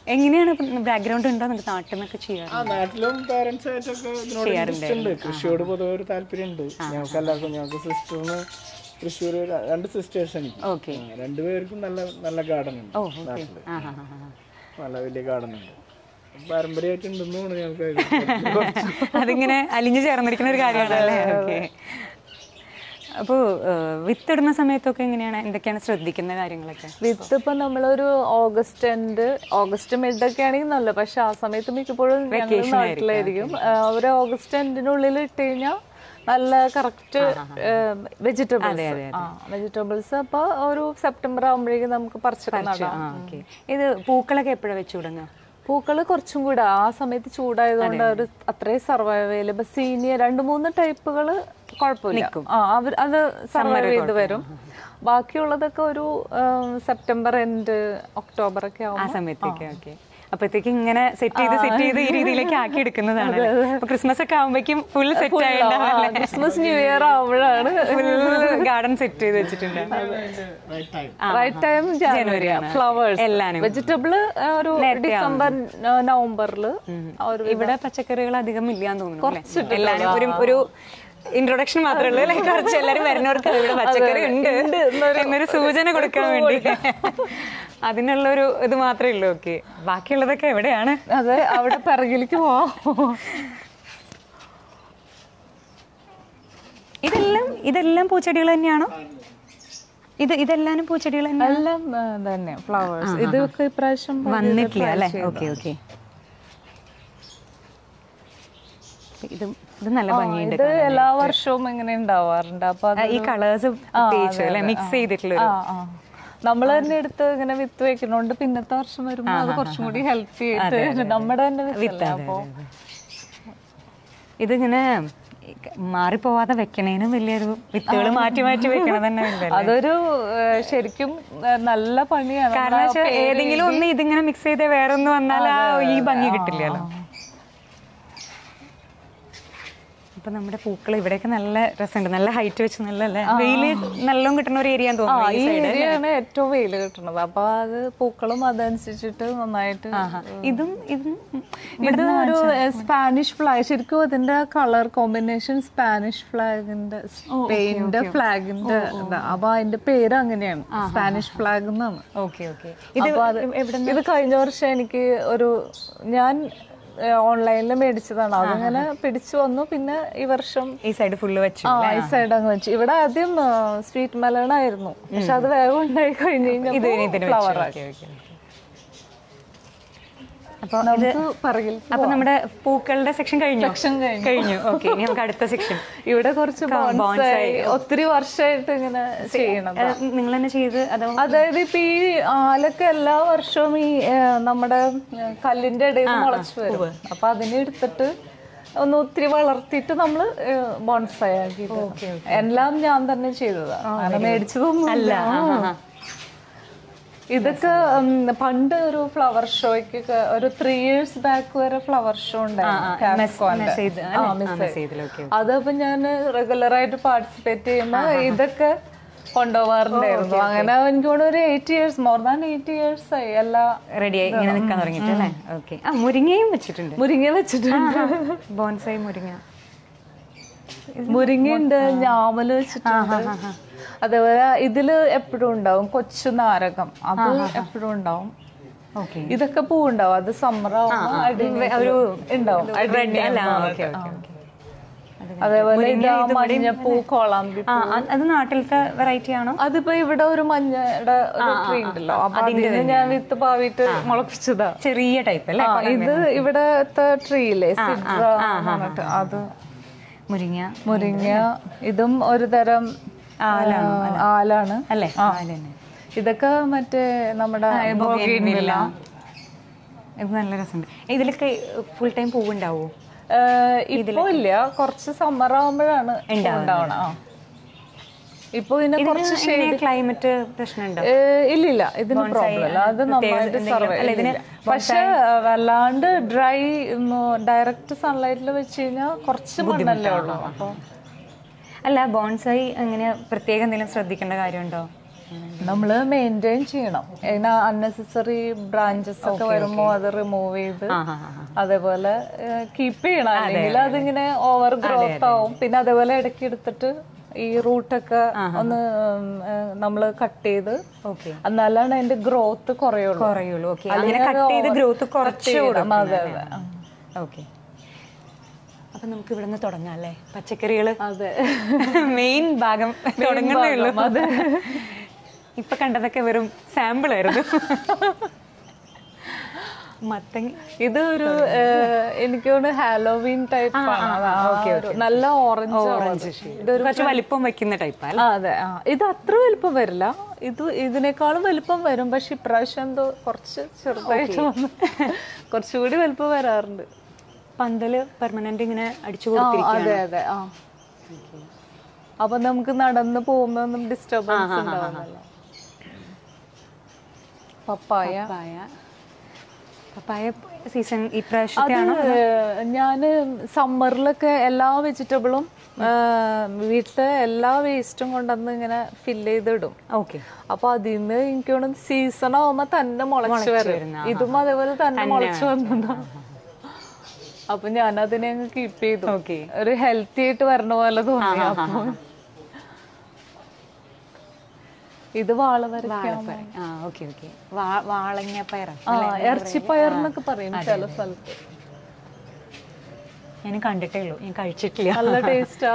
എങ്ങനെയാണ് ബാക്ക്ഗ്രൗണ്ട് ഉണ്ടോ നിങ്ങൾക്ക് നാട്ടിൽ നിന്നൊക്കെ ചെയ്യാറ് ആ നാട്ടിലും പാരന്റ്സ് ആയിട്ടൊക്കെ ഇതിനോട് ഇൻട്രസ്റ്റ് ഉണ്ട് കൃഷിയോട് പൊതുവെ ഒരു താല്പര്യമുണ്ട് ഞങ്ങൾക്ക് എല്ലാവർക്കും ഞങ്ങൾക്ക് സിസ്റ്ററിന് തൃശ്ശൂർ രണ്ട് സിസ്റ്റേഴ്സ് എനിക്ക് ഓക്കെ ആ, രണ്ടുപേർക്കും നല്ല നല്ല ഗാർഡൻ ഉണ്ട് ഓ ഓക്കെ നാട്ടില് ആ ഹാ ഹാ ഹാ നല്ല വലിയ ഗാർഡൻ ഉണ്ട് പാരമ്പര്യമായിട്ടുണ്ടെന്ന് തോന്നുന്നു ഞങ്ങൾക്ക് അതിൽ കുറച്ച്. അതിങ്ങനെ അലിഞ്ഞു ചേർന്നിരിക്കുന്ന ഒരു കാര്യമാണല്ലേ ഓക്കെ അപ്പോൾ വിത്തിടുന്ന സമയത്തൊക്കെ എങ്ങനെയാണ് എന്തൊക്കെയാണ് ശ്രദ്ധിക്കുന്ന കാര്യങ്ങളൊക്കെ വിത്ത് ഇപ്പൊ നമ്മളൊരു ഓഗസ്റ്റ് എൻഡ് ഓഗസ്റ്റ് മിഡ് ഒക്കെ ആണെങ്കിൽ നല്ല പക്ഷെ ആ സമയത്ത് മിക്കപ്പോഴും ഞങ്ങൾ നാട്ടിലായിരിക്കും ആ, ഒരു ഓഗസ്റ്റ് എൻഡിനുള്ളിൽ ഇട്ട് കഴിഞ്ഞാൽ നല്ല കറക്റ്റ് വെജിറ്റബിൾസ് ആ വെജിറ്റബിൾസ് അപ്പൊ ഒരു സെപ്റ്റംബർ ആകുമ്പോഴേക്കും നമുക്ക് പറിച്ചൊക്കെ നടാം ആ ഓക്കെ ഇത് പൂക്കളൊക്കെ എപ്പോഴാണ് വെച്ച് തുടങ്ങുക പൂക്കള് കുറച്ചും കൂടെ ആ സമയത്ത് ചൂടായതുകൊണ്ട് ഒരു അത്രയും സർവൈവ് ഇപ്പൊ സീനിയർ രണ്ട് മൂന്ന് ടൈപ്പുകള് കുഴപ്പമില്ല ആ അവർ അത് സർവൈവ് ചെയ്ത് വരും ബാക്കിയുള്ളതൊക്കെ ഒരു സെപ്റ്റംബർ എൻഡ് ഒക്ടോബർ ഒക്കെ ആ ആവും സമയത്തേക്ക് ഓക്കെ അപ്പോഴത്തേക്ക് ഇങ്ങനെ സെറ്റ് ചെയ്ത് സെറ്റ് ചെയ്ത് ഈ രീതിയിലേക്ക് ആക്കി എടുക്കുന്നതാണ് അപ്പൊ ക്രിസ്മസ് ഒക്കെ ആകുമ്പോഴേക്കും ഫുൾ സെറ്റ് ആയിട്ടുണ്ടാവില്ലേ ക്രിസ്മസ് ന്യൂ ഇയർ ആവുമ്പോഴാണ് ഫുൾ ഗാർഡൻ സെറ്റ് ചെയ്ത് വെച്ചിട്ടുണ്ട് Right time. റൈറ്റ് ടൈം ജനുവരിയാണ് ഫ്ലവേഴ്സ് എല്ലാനും വെജിറ്റബിൾ ഒരു ഡിസംബർ നവംബറില് ഒരു ഇവിടെ പച്ചക്കറികൾ അധികം ഇല്ലാന്ന് തോന്നുന്നു അല്ലേ? എല്ലാരും ഒരു ഒരു ഇൻട്രൊഡക്ഷൻ മാത്രമേ ഉള്ളൂ അല്ലേ കുറച്ച് എല്ലാരും വരുന്നവർക്ക് അത് ഇവിടെ പച്ചക്കറി ഉണ്ട് എന്നൊരു സൂചന കൊടുക്കാൻ വേണ്ടി അതിനുള്ള ഒരു ഇത് മാത്രമേ ഉള്ളൂ ഓക്കെ ബാക്കിയുള്ളതൊക്കെ എവിടെയാണ് അതെ അവിടെ പിറകിലേക്ക് പോവാം ഇതെല്ലാം ഇതെല്ലാം പൂച്ചെടികൾ തന്നെയാണോ ഇത് ഇതെല്ലാനും പൂച്ചെടികൾ തന്നെ എല്ലാം ആ, തന്നെ ഫ്ലവേഴ്സ് ഇതൊക്കെ ഇപ്രാവശ്യം വന്നിട്ടില്ല അല്ലേ ഓക്കെ ഓക്കെ ഇത് ഇത് നല്ല ഭംഗിയുണ്ട് ഇത് എല്ലാ വർഷവും ഇങ്ങനെ ഉണ്ടാവാറുണ്ട് അപ്പൊ അത് ആ, ഈ കളേഴ്സ് പ്രത്യേകിച്ച് അല്ലെ മിക്സ് ചെയ്തിട്ടുള്ള ഒരു ആ ആ നമ്മൾ തന്നെ എടുത്ത് ഇങ്ങനെ വിത്ത് വെക്കണോണ്ട് പിന്നത്തെ വർഷം വരുമ്പോ അത് കുറച്ചും കൂടി ഹെൽപ്പ് ചെയ്തിട്ട് നമ്മുടെ തന്നെ വിത്തല്ലേ അപ്പൊ ഇതിങ്ങനെ മാറിപ്പോവാതെ വെക്കണേനും വലിയൊരു വിത്തുകൾ മാറ്റി മാറ്റി വെക്കണത് തന്നെ വലുതല്ലേ? അതൊരു ഏ, ശരിക്കും ഏ, നല്ല പണിയാണ് കാരണം വെച്ചാൽ ഏതെങ്കിലും ഒന്ന് ഇതിങ്ങനെ മിക്സ് ചെയ്ത് വേറെ ഒന്ന് വന്നാൽ ആ ഈ ഭംഗി കിട്ടില്ലല്ലോ അപ്പൊ നമ്മുടെ പൂക്കൾ ഇവിടെയൊക്കെ നല്ല രസമുണ്ട് നല്ല ഹൈറ്റ് വെച്ച് നല്ല അല്ലേ വെയില് നല്ലോണം കിട്ടുന്ന ഒരു ഏരിയ ആ തോന്നുന്നു ഈ ഏരിയയാണ് ഏറ്റവും വെയിൽ കിട്ടുന്നത് അപ്പൊ അത് പൂക്കളും അതനുസരിച്ചിട്ട് നന്നായിട്ട് ഇതും ഇതും ഇത് ഒരു സ്പാനിഷ് ഫ്ലാഗ് ശരിക്കും അതിന്റെ കളർ കോമ്പിനേഷൻ സ്പാനിഷ് ഫ്ലാഗിന്റെ സ്പെയിന്റെ ഫ്ലാഗിന്റെ അപ്പൊ അതിന്റെ പേര് അങ്ങനെയാണ് സ്പാനിഷ് ഫ്ലാഗ് എന്നാണ് ഓക്കെ ഓക്കെ ഇത് അപ്പൊ അത് ഇത് കഴിഞ്ഞ വർഷം എനിക്ക് ഒരു ഞാൻ ഓൺലൈനിൽ മേടിച്ചതാണ് അതിങ്ങനെ പിടിച്ചു വന്നു പിന്നെ ഈ വർഷം ഈ സൈഡ് ഫുള്ള് വെച്ചു ആ ഈ സൈഡ് അങ്ങ് വെച്ചു ഇവിടെ ആദ്യം സ്വീറ്റ് മെലൺ ആയിരുന്നു പക്ഷെ അത് വേഗം ഉണ്ടായി കഴിഞ്ഞ് ഇത് കഴിഞ്ഞാൽ ഇതിന് ഫ്ലവർ വെച്ചു ഓക്കെ ഓക്കെ അപ്പൊ ഇത് നമുക്ക് പറകിൽ അപ്പൊ നമ്മുടെ പൂക്കളുടെ സെക്ഷൻ കഴിഞ്ഞു സെക്ഷൻ കഴിഞ്ഞു കഴിഞ്ഞു ഓക്കെ ഇനി നമുക്ക് അടുത്ത സെക്ഷൻ ഇവിടെ കുറച്ച് ബോൺസായി ഒത്തിരി വർഷമായിട്ട് ഇങ്ങനെ ചെയ്യണം നിങ്ങൾ തന്നെ ചെയ്ത് അതോ അതായത് ഇപ്പൊ ഈ ആലൊക്കെ എല്ലാ വർഷവും ഈ ഏ, നമ്മുടെ ഏ, കല്ലിന്റെ ഇടയിൽ നിന്ന് മുളച്ചു വരും അപ്പൊ അതിനെ എടുത്തിട്ട് ഒന്ന് ഒത്തിരി വളർത്തിയിട്ട് നമ്മള് ബോൺസായി ആക്കി എല്ലാം ഞാൻ തന്നെ ചെയ്തതാ അങ്ങനെ മേടിച്ചതൊന്നും അല്ല ഇതൊക്കെ ഉം, പണ്ട് ഒരു ഫ്ലവർ ഷോയ്ക്ക് ഒരു ത്രീ ഇയേഴ്സ് ബാക്ക് വരെ ഫ്ലവർ ഷോ ഉണ്ടായിരുന്നു കാസ്കോന്റെ. മെസ്സേജ് ആ, മിസ് മെസ്സേജിൽ ഓക്കെ അതപ്പോ ഞാൻ റെഗുലർ ആയിട്ട് പാർട്ടിസിപ്പേറ്റ് ചെയ്യുമ്പോ ഇതൊക്കെ കൊണ്ടുപോകാറുണ്ടായിരുന്നു അങ്ങനെ എനിക്ക് തോന്നുന്നു ഒരു eight years more than eight years ആയി എല്ലാ റെഡി ആയി ഇങ്ങനെ നിൽക്കാൻ തുടങ്ങിയിട്ട് അല്ലേ ഓക്കെ ആ മുരിങ്ങയും വെച്ചിട്ടുണ്ട് മുരിങ്ങ വെച്ചിട്ടുണ്ട് ബോൺസായി മുരിങ്ങ മുരിങ്ങയുണ്ട് ഞാമല് വെച്ചിട്ടുണ്ട് അതേപോലെ ഇതില് എപ്പോഴും ഉണ്ടാവും കൊച്ചു നാരകം അത് എപ്പോഴും ഉണ്ടാവും ഓക്കെ ഇതൊക്കെ പൂ ഉണ്ടാവും അത് സമ്മർ ആവുമ്പോ അടിയിൽ ഒരു ഉണ്ടാവും റെഡ് അല്ല ഓക്കെ ഓക്കെ ഓക്കെ അതേപോലെ ഇത് ആ മഞ്ഞപ്പൂ കോളാമ്പി ആ അത് അത് നാട്ടിലത്തെ വെറൈറ്റി ആണോ അതിപ്പോ ഇവിടെ ഒരു മഞ്ഞയുടെ ഒരു ട്രീ ഉണ്ടല്ലോ അപ്പൊ അതിന് ഞാൻ വിത്ത് പാവിട്ട് മുളപ്പിച്ചതാ ചെറിയ ടൈപ്പ് അല്ലേ ആ, ഇത് ഇവിടത്തെ ട്രീയില്ലേ സിഡ്ര എന്ന് പറഞ്ഞിട്ട് അത് മുരിങ്ങ മുരിങ്ങ ഇതും ഒരു തരം ആലാണോ? ആ, ആലാണ് അല്ലേ ആ. ആലന്നെ. ഇതൊക്കെ മറ്റേ നമ്മുടെ ബൊഗെയിൻവില്ല. ഇത് നല്ല രസമുണ്ട് ഇതിലൊക്കെ ഫുൾ ടൈം പൂവുണ്ടാവോ ഏഹ്, ഇപ്പൊ ഇല്ല കുറച്ച് സമ്മർ ആവുമ്പോഴാണ് ഉണ്ടാവണം ആ ഇപ്പൊ ഇതിനെ കുറച്ച് ഇതിന് ക്ലൈമറ്റ് പ്രശ്നമുണ്ടോ ഏഹ്, ഇല്ലില്ല ഇതിന് പ്രോബ്ലം ഇല്ല അത് നന്നായിട്ട് സർവൈവ് അല്ല, ഇതിന് പക്ഷെ വല്ലാണ്ട് ഡ്രൈ ഡയറക്റ്റ് സൺലൈറ്റിൽ വെച്ച് കഴിഞ്ഞാൽ കുറച്ച് മണ്ണല്ലേ ഉള്ളൂ അപ്പൊ അല്ല ബോൺസായി അങ്ങനെ പ്രത്യേകം എന്തെങ്കിലും ശ്രദ്ധിക്കേണ്ട കാര്യമുണ്ടോ നമ്മള് മെയിൻറ്റെയിൻ ചെയ്യണം അതിന് അൺനെസസറി ബ്രാഞ്ചസ് ഒക്കെ വരുമ്പോ അത് റിമൂവ് ചെയ്ത് ആ ആ ആ അതേപോലെ കീപ്പ് ചെയ്യണം അല്ലെങ്കിൽ അതിങ്ങനെ ഓവർ ഗ്രോത്ത് ആവും പിന്നെ അതേപോലെ ഇടയ്ക്ക് എടുത്തിട്ട് ഈ റൂട്ടൊക്കെ ഒന്ന് നമ്മൾ കട്ട് ചെയ്ത് ഓക്കെ എന്നാലാണ് അതിന്റെ ഗ്രോത്ത് കുറയുള്ളൂ കുറയുള്ളൂ ഓക്കെ അങ്ങനെ കട്ട് ചെയ്ത് ഗ്രോത്ത് കുറച്ച് ചെയ്യണം. അതെ അതെ ആ. ഓക്കെ അപ്പൊ നമുക്ക് ഇവിടെ നിന്ന് തുടങ്ങാം അല്ലേ പച്ചക്കറികള് അതെ മെയിൻ ഭാഗം തുടങ്ങുന്നേ ഉള്ളൂ ഇപ്പൊ കണ്ടതൊക്കെ വെറും സാമ്പിൾ ആയിരുന്നു മത്തങ്ങ ഇത് ഒരു ഏഹ്, എനിക്ക് തോന്നുന്നു ഹാലോവീൻ ടൈപ്പ് നല്ല ഓറഞ്ച് ഓറഞ്ച് ഇതൊരു കുറച്ച് വലിപ്പം വെക്കുന്ന ടൈപ്പാ ആ, അതെ ആ ഇത് അത്ര വലിപ്പം വരില്ല ഇത് ഇതിനേക്കാളും വലിപ്പം വരും പക്ഷെ ഇപ്രാവശ്യം എന്തോ കുറച്ച് ചെറുതായിട്ട് വന്നു കുറച്ചുകൂടി വലിപ്പം വരാറുണ്ട് പന്തല് പെർമനന്റ് ഇങ്ങനെ അടിച്ചു ആ, കൊടുത്തിരിക്കും അതെ അതെ ആ അപ്പൊ നമുക്ക് നടന്ന് പോകുമ്പോ ഒന്നും ഡിസ്റ്റർബൻസ് ഉണ്ടാവില്ലല്ലോ പപ്പായ പപ്പായ പപ്പായ സീസൺ ഇപ്രാവശ്യത്തെ അത് ഞാന് സമ്മറിലൊക്കെ എല്ലാ വെജിറ്റബിളും വീട്ടിലെ എല്ലാ വേസ്റ്റും കൊണ്ടുവന്ന് ഇങ്ങനെ ഫില്ല് ചെയ്തിടും ഓക്കെ അപ്പൊ അതിന്ന് എനിക്ക് തോന്നുന്നു സീസൺ ആവുമ്പോ തന്നെ മുളച്ചു വരും ഇതും അതേപോലെ തന്നെ മുളച്ചു വന്നതാ അപ്പൊ ഞാൻ അതിനെ അങ്ങ് കീപ്പ് ചെയ്തു ഓക്കെ ഒരു ഹെൽത്തി ആയിട്ട് വരണ പോലെ തോന്നി അപ്പൊ ഇത് വാള വരയ്ക്കാം ആ ഓക്കെ ഓക്കെ വാളങ്ങ പയറാ ആ ഇറച്ചിപ്പയർ എന്നൊക്കെ പറയും ചില സ്ഥലത്ത് ഞാൻ കണ്ടിട്ടേ ഉള്ളൂ ഞാൻ കഴിച്ചിട്ടില്ല നല്ല ടേസ്റ്റാ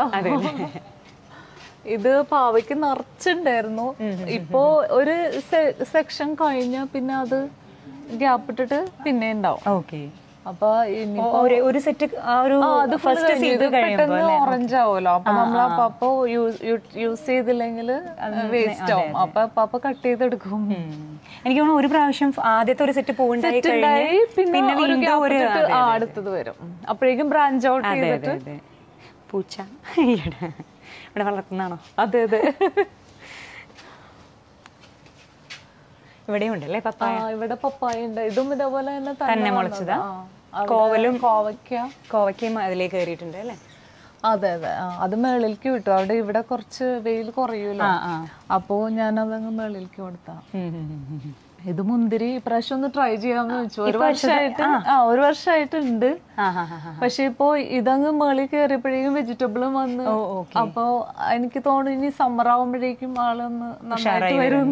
ഇത് പാവയ്ക്ക് നിറച്ചുണ്ടായിരുന്നു ഇപ്പോ ഒരു സെക്ഷൻ കഴിഞ്ഞ പിന്നെ അത് ഗ്യാപ്പ് ഇട്ടിട്ട് പിന്നെ ഉണ്ടാവും ഓക്കെ അപ്പൊ ഇനി ഒരു സെറ്റ് ആ ഒരു അത് ഫസ്റ്റ് സീസൺ കഴിയുമ്പോൾ ഓറഞ്ച് ആവുമല്ലോ അപ്പൊ നമ്മൾ അപ്പൊ യൂസ് ചെയ്തില്ലെങ്കിൽ വേസ്റ്റ് ആവും അപ്പൊ അപ്പൊ കട്ട് ചെയ്തെടുക്കും എനിക്ക് തോന്നുന്നു ഒരു പ്രാവശ്യം ആദ്യത്തെ ഒരു സെറ്റ് പൂവുണ്ടായി ഉണ്ടായി, കഴിഞ്ഞ് പിന്നെ പിന്നെ ഒരു വീണ്ടും gap ഒരു ഇട്ടിട്ട് ആ, അടുത്തത് വരും അപ്പോഴേക്കും ബ്രാഞ്ച് ഔട്ട് അതെ ചെയ്തിട്ട് അതെ അതെ പൂച്ച ഈയിടെ ഇവിടെ വളർത്തുന്നതാണോ അതെ അതെ ഇവിടെയും ഉണ്ടല്ലേ ആ പപ്പായ ഇവിടെ പപ്പായ ഉണ്ട് ഇതും ഇതേപോലെ തന്നെ തന്നെ വന്നതാ. മുളച്ചതാ? ആ, അവിടെ കോവലും കോവയ്ക്ക കോവയ്ക്കയും അതിലേക്ക് കയറിയിട്ടുണ്ട് അല്ലേ അതെ അതെ ആ അത് മേളിലേക്ക് വിട്ടു അവിടെ ഇവിടെ കുറച്ച് വെയിൽ കുറയൂല ആ ആ അപ്പോ ഞാൻ അതങ്ങ് മേളിലേക്ക് കൊടുത്ത ഉം, ഉം, ഉം, ഉം. ഇത് മുന്തിരി ഇപ്രാവശ്യം ഒന്ന് ട്രൈ ചെയ്യാന്ന് വെച്ചു ഒരു വർഷമായിട്ട് ആ ഒരു വർഷമായിട്ടുണ്ട് ആ ആ ആ, ആ പക്ഷെ ഇപ്പോ ഇതങ്ങ് മേളിൽ കയറിയപ്പോഴേക്കും വെജിറ്റബിളും വന്ന് ഓ ഓക്കെ അപ്പോ എനിക്ക് തോന്നുന്നു ഇനി സമ്മർ ആവുമ്പോഴേക്കും ആളൊന്ന് നന്നായിട്ട് വരും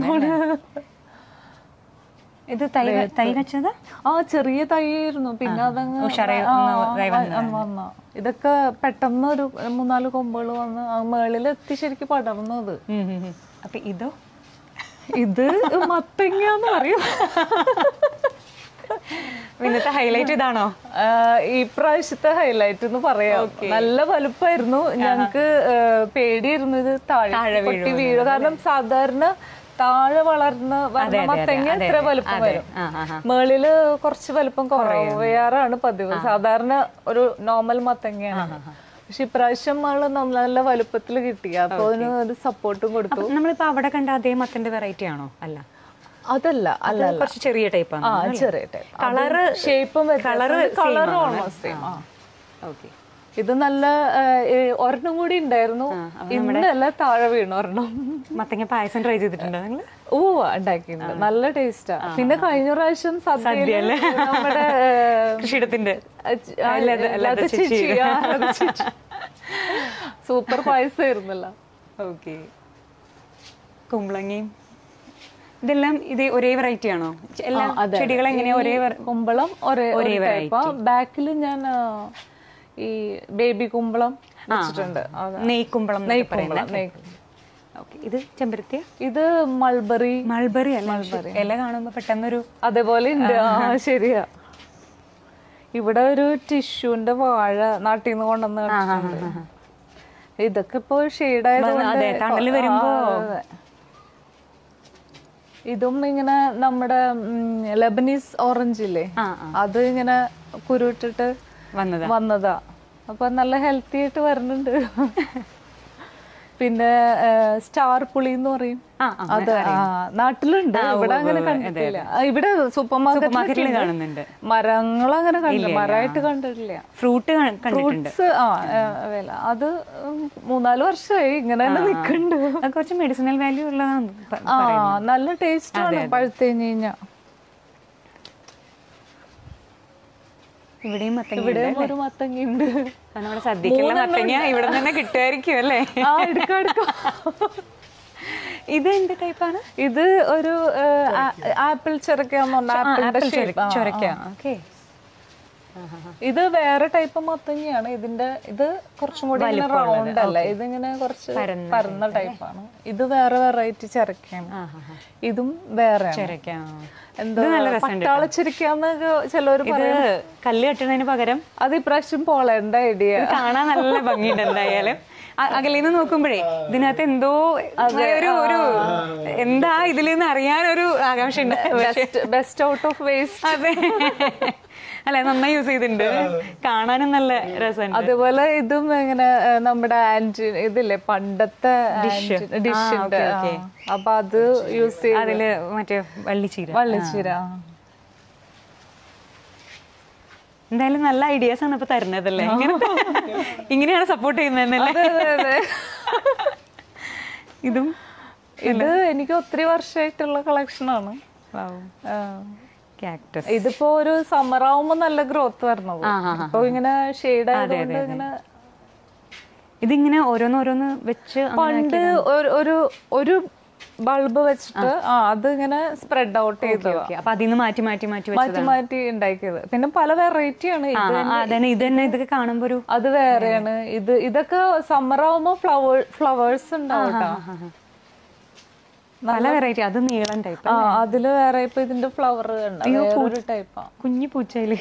ഇത് തൈ തൈ വെച്ചതാ ആ ചെറിയ തൈയായിരുന്നു പിന്നെ അതങ്ങ് ഉഷാറായി ആ, ഒന്ന് ഇതായി വ- വന്ന ഇതൊക്കെ പെട്ടെന്ന് ഒരു മൂന്നാല് കൊമ്പുകൾ വന്ന് ആ മേളിൽ എത്തി ശരിക്കും പടർന്നു അത് ഉം, ഉം, ഉം. അപ്പൊ ഇതോ ഇത് മത്തങ്ങന്ന് പറയും ഇന്നത്തെ ഹൈലൈറ്റ് ഇതാണോ ആ, ഈ പ്രാവശ്യത്തെ ഹൈലൈറ്റ് എന്ന് പറയാം നല്ല വലുപ്പമായിരുന്നു ഞങ്ങക്ക് ആ, പേടിയായിരുന്നു ഇത് താഴെ പൊട്ടി വീഴും കാരണം സാധാരണ താഴെ വളർന്ന് വരുന്ന മത്തങ്ങ ഇത്ര വലുപ്പം വരും ആ ആ ആ മേളില് കുറച്ച് വലുപ്പം കുറയാറാണ് പതിവ് സാധാരണ ഒരു നോർമൽ മത്തങ്ങയാണ് പക്ഷെ ഇപ്രാവശ്യം ആള് നല്ല വലുപ്പത്തിൽ കിട്ടി അപ്പൊ അതിന് ഒരു സപ്പോർട്ടും കൊടുത്തു അപ്പൊ നമ്മളിപ്പോ അവിടെ കണ്ട അതേ മത്തിന്റെ വെറൈറ്റി ആണോ അല്ല അതല്ല അല്ല അത് കുറച്ച് ചെറിയ ടൈപ്പാണ് ആ ചെറിയ ടൈപ്പ് കളറ് ഷേപ്പും കളറ് കളർ ഓൾമോസ്റ്റ് സെയിം ആ ഓക്കെ ഇത് നല്ല ആ, ഈ ഒരെണ്ണം കൂടി ഉണ്ടായിരുന്നു ഇന്നല്ല താഴെ വീണു ഒരെണ്ണം മത്തങ്ങ പായസം ട്രൈ ചെയ്തിട്ടുണ്ടോ നിങ്ങൾ ഓ ഉണ്ടാക്കിയിട്ടുണ്ട് നല്ല ടേസ്റ്റാ പിന്നെ കഴിഞ്ഞ പ്രാവശ്യം സദ്യയില് നമ്മുടെ കൃഷിയിടത്തിന്റെ സൂപ്പർ പായസമായിരുന്നല്ലോ ഓക്കെ കുമ്പളങ്ങയും ഇതെല്ലാം ഇത് ഒരേ വെറൈറ്റി ആണോ എല്ലാ ചെടികൾ എങ്ങനെയാ ഒരേ ver- കുമ്പളം ഒരേ ഒരേ ടൈപ്പാ ബാക്കിൽ ഞാൻ ആ, ഈ ബേബി കുമ്പളം വെച്ചിട്ടുണ്ട് അത് നെയ്ക്കുമ്പളം എന്നൊക്കെ പറയുന്നത് കുമ്പളം നെയ് ഓക്കെ ഇത് ചെമ്പരത്തിയ ഇത് മൾബറി മൾബറി അല്ല പക്ഷെ ഇല കാണുമ്പോ പെട്ടെന്നൊരു അതേപോലെ ഉണ്ട് ആ ശരിയാ ഇവിടെ ഒരു ടിഷ്യൂന്റെ വാഴ നാട്ടിൽ നിന്ന് കൊണ്ടുവന്ന് നട്ടിട്ടുണ്ട്. ഇതൊക്കെ ഇപ്പൊ ഷെയ്ഡായത് അതെ, തണല് വരുമ്പോ ഇതും ഇങ്ങനെ നമ്മുടെ ലെബനീസ് ഓറഞ്ച് ഇല്ലേ ആ ആ അത് ഇങ്ങനെ കുരുട്ടിട്ട് വന്നതാ വന്നതാ അപ്പൊ നല്ല ഹെൽത്തി ആയിട്ട് വരുന്നുണ്ട് പിന്നെ സ്റ്റാർ പുളി എന്ന് പറയും ആ ആ അത് ആ, നാട്ടിലുണ്ട് ഇവിടെ അങ്ങനെ കണ്ടിട്ടില്ല ആ, ഇവിടെ സൂപ്പർ മാർക്കറ്റിൽ മാർക്കറ്റിൽ കാണുന്നുണ്ട് മരങ്ങൾ അങ്ങനെ കണ്ടില്ല മരമായിട്ട് കണ്ടിട്ടില്ല ഫ്രൂട്ട് കണ്ടിട്ടുണ്ട് ഫ്രൂട്ട്സ് ആ ആ, വില അത് മൂന്നാല് വർഷമായി ഇങ്ങനെ തന്നെ നിൽക്കുന്നുണ്ട് അത് കുറച്ച് മെഡിസിനൽ വാല്യൂ ഉള്ളതാണ് പ- ആ നല്ല ടേസ്റ്റ് ആണ് പഴുത്ത് കഴിഞ്ഞ് കഴിഞ്ഞാ ഇവിടെയും മത്തങ്ങ ഇവിടെയും ഒരു മത്തങ്ങയുണ്ട് അപ്പൊ നമ്മുടെ സദ്യക്കുള്ള മത്തങ്ങ ഇവിടെ തന്നെ കിട്ടുമായിരിക്കും അല്ലേ ആ എടുക്കാം എടുക്കാം ഇത് എന്ത് ടൈപ്പാണ് ഇത് ഒരു ആപ്പിൾ ചിറക്കാന്ന് പറഞ്ഞ ആപ്പിളിന്റെ shape. ആ, ചൊരക്ക ഓക്കെ ഇത് വേറെ ടൈപ്പ് മത്തങ്ങയാണ് ഇതിന്റെ ഇത് കുറച്ചും കൂടി റൗണ്ട് അല്ല ഇതിങ്ങനെ കുറച്ച് പരന്ന ടൈപ്പാണ് ഇത് വേറെ വെറൈറ്റി ചിരക്കയാണ് ഇതും വേറെ ചൊരക്ക എന്താ പട്ടാളച്ചിരിക്കാന്നൊക്കെ ചിലവര് ഇത് കല്ല് കെട്ടുന്നതിന് പകരം അത് ഇപ്രാവശ്യം പോളേണ്ട ഐഡിയ ഇത് കാണാൻ നല്ല ഭംഗിയുണ്ട് എന്തായാലും അ- അകലിന്ന് നോക്കുമ്പോഴേ ഇതിനകത്ത് എന്തോ ഒരു ഒരു എന്താ ഇതിലെന്ന് അറിയാനൊരു ആകാംക്ഷ ഉണ്ട് best best out of waste അതെ അല്ല നന്നായി യൂസ് ചെയ്തിട്ടുണ്ട് കാണാനും നല്ല രസമുണ്ട് അതുപോലെ ഇതും ഇങ്ങനെ ഏ, നമ്മുടെ ആന്റി ഇതില്ലേ പണ്ടത്തെ ഡിഷ് ഉണ്ട് ആ. അപ്പൊ അത് യൂസ് ചെയ്ത് അതില് മറ്റേ വള്ളിച്ചീര വള്ളിച്ചീര ആ. എന്തായാലും നല്ല ഐഡിയാസ് ആണ് ഇപ്പൊ തരുന്നതല്ലേ ഇങ്ങനത്തെ ഇങ്ങനെയാണ് സപ്പോർട്ട് ചെയ്യുന്നതെന്നല്ലേ അതെ, അതെ. ഇതും ഇത് എനിക്ക് ഒത്തിരി വർഷമായിട്ടുള്ള കളക്ഷനാണ് ക്യാക്ടസ് ഇതിപ്പോ ഒരു സമ്മർ ആവുമ്പോ നല്ല ഗ്രോത്ത് വരണത് ഇപ്പൊ ഇങ്ങനെ ഷെയ്ഡ് ആയതുകൊണ്ട് ഇങ്ങനെ ഇതിങ്ങനെ ഓരോന്നോരോന്ന് വെച്ച് പണ്ട് ഒരു- ഒരു ഒരു ബൾബ് വെച്ചിട്ട് ആ അത് ഇങ്ങനെ സ്പ്രെഡ് ഔട്ട് ചെയ്തു ഓക്കെ അപ്പൊ അതിന്ന് മാറ്റി മാറ്റി മാറ്റി വെച്ച് മാറ്റി മാറ്റി ഉണ്ടാക്കിയത് പിന്നെ പല വെറൈറ്റി ആണ് ആ, ഇത് ആ, അതന്നെ ഇത് തന്നെ ഇതൊക്കെ കാണുമ്പോ ഒരു അത് വേറെയാണ് ഇത് ഇതൊക്കെ സമ്മർ ആവുമ്പോ ഫ്ലവർ ഫ്ലവേഴ്സ് ഉണ്ടാവും ട്ടോ. പല വെറൈറ്റി അത് നീളം ടൈപ്പ് ആ അതില് വേറെ ഇപ്പൊ ഇതിന്റെ ഫ്ലവർ ഒരു ടൈപ്പാ കുഞ്ഞു പൂച്ചയില്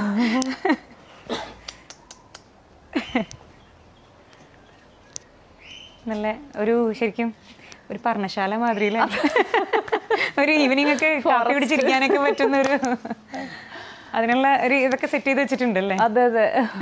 നല്ല ഒരു ശരിക്കും ഒരു പർണശാല മാതിരിയിലെ ഒരു ഈവനിങ് ഒക്കെ കാപ്പി പിടിച്ചിരിക്കാനൊക്കെ പറ്റുന്ന ഒരു അതിനുള്ള ഒരു ഇതൊക്കെ സെറ്റ് ചെയ്ത് വെച്ചിട്ടുണ്ടല്ലേ അതെ അതെ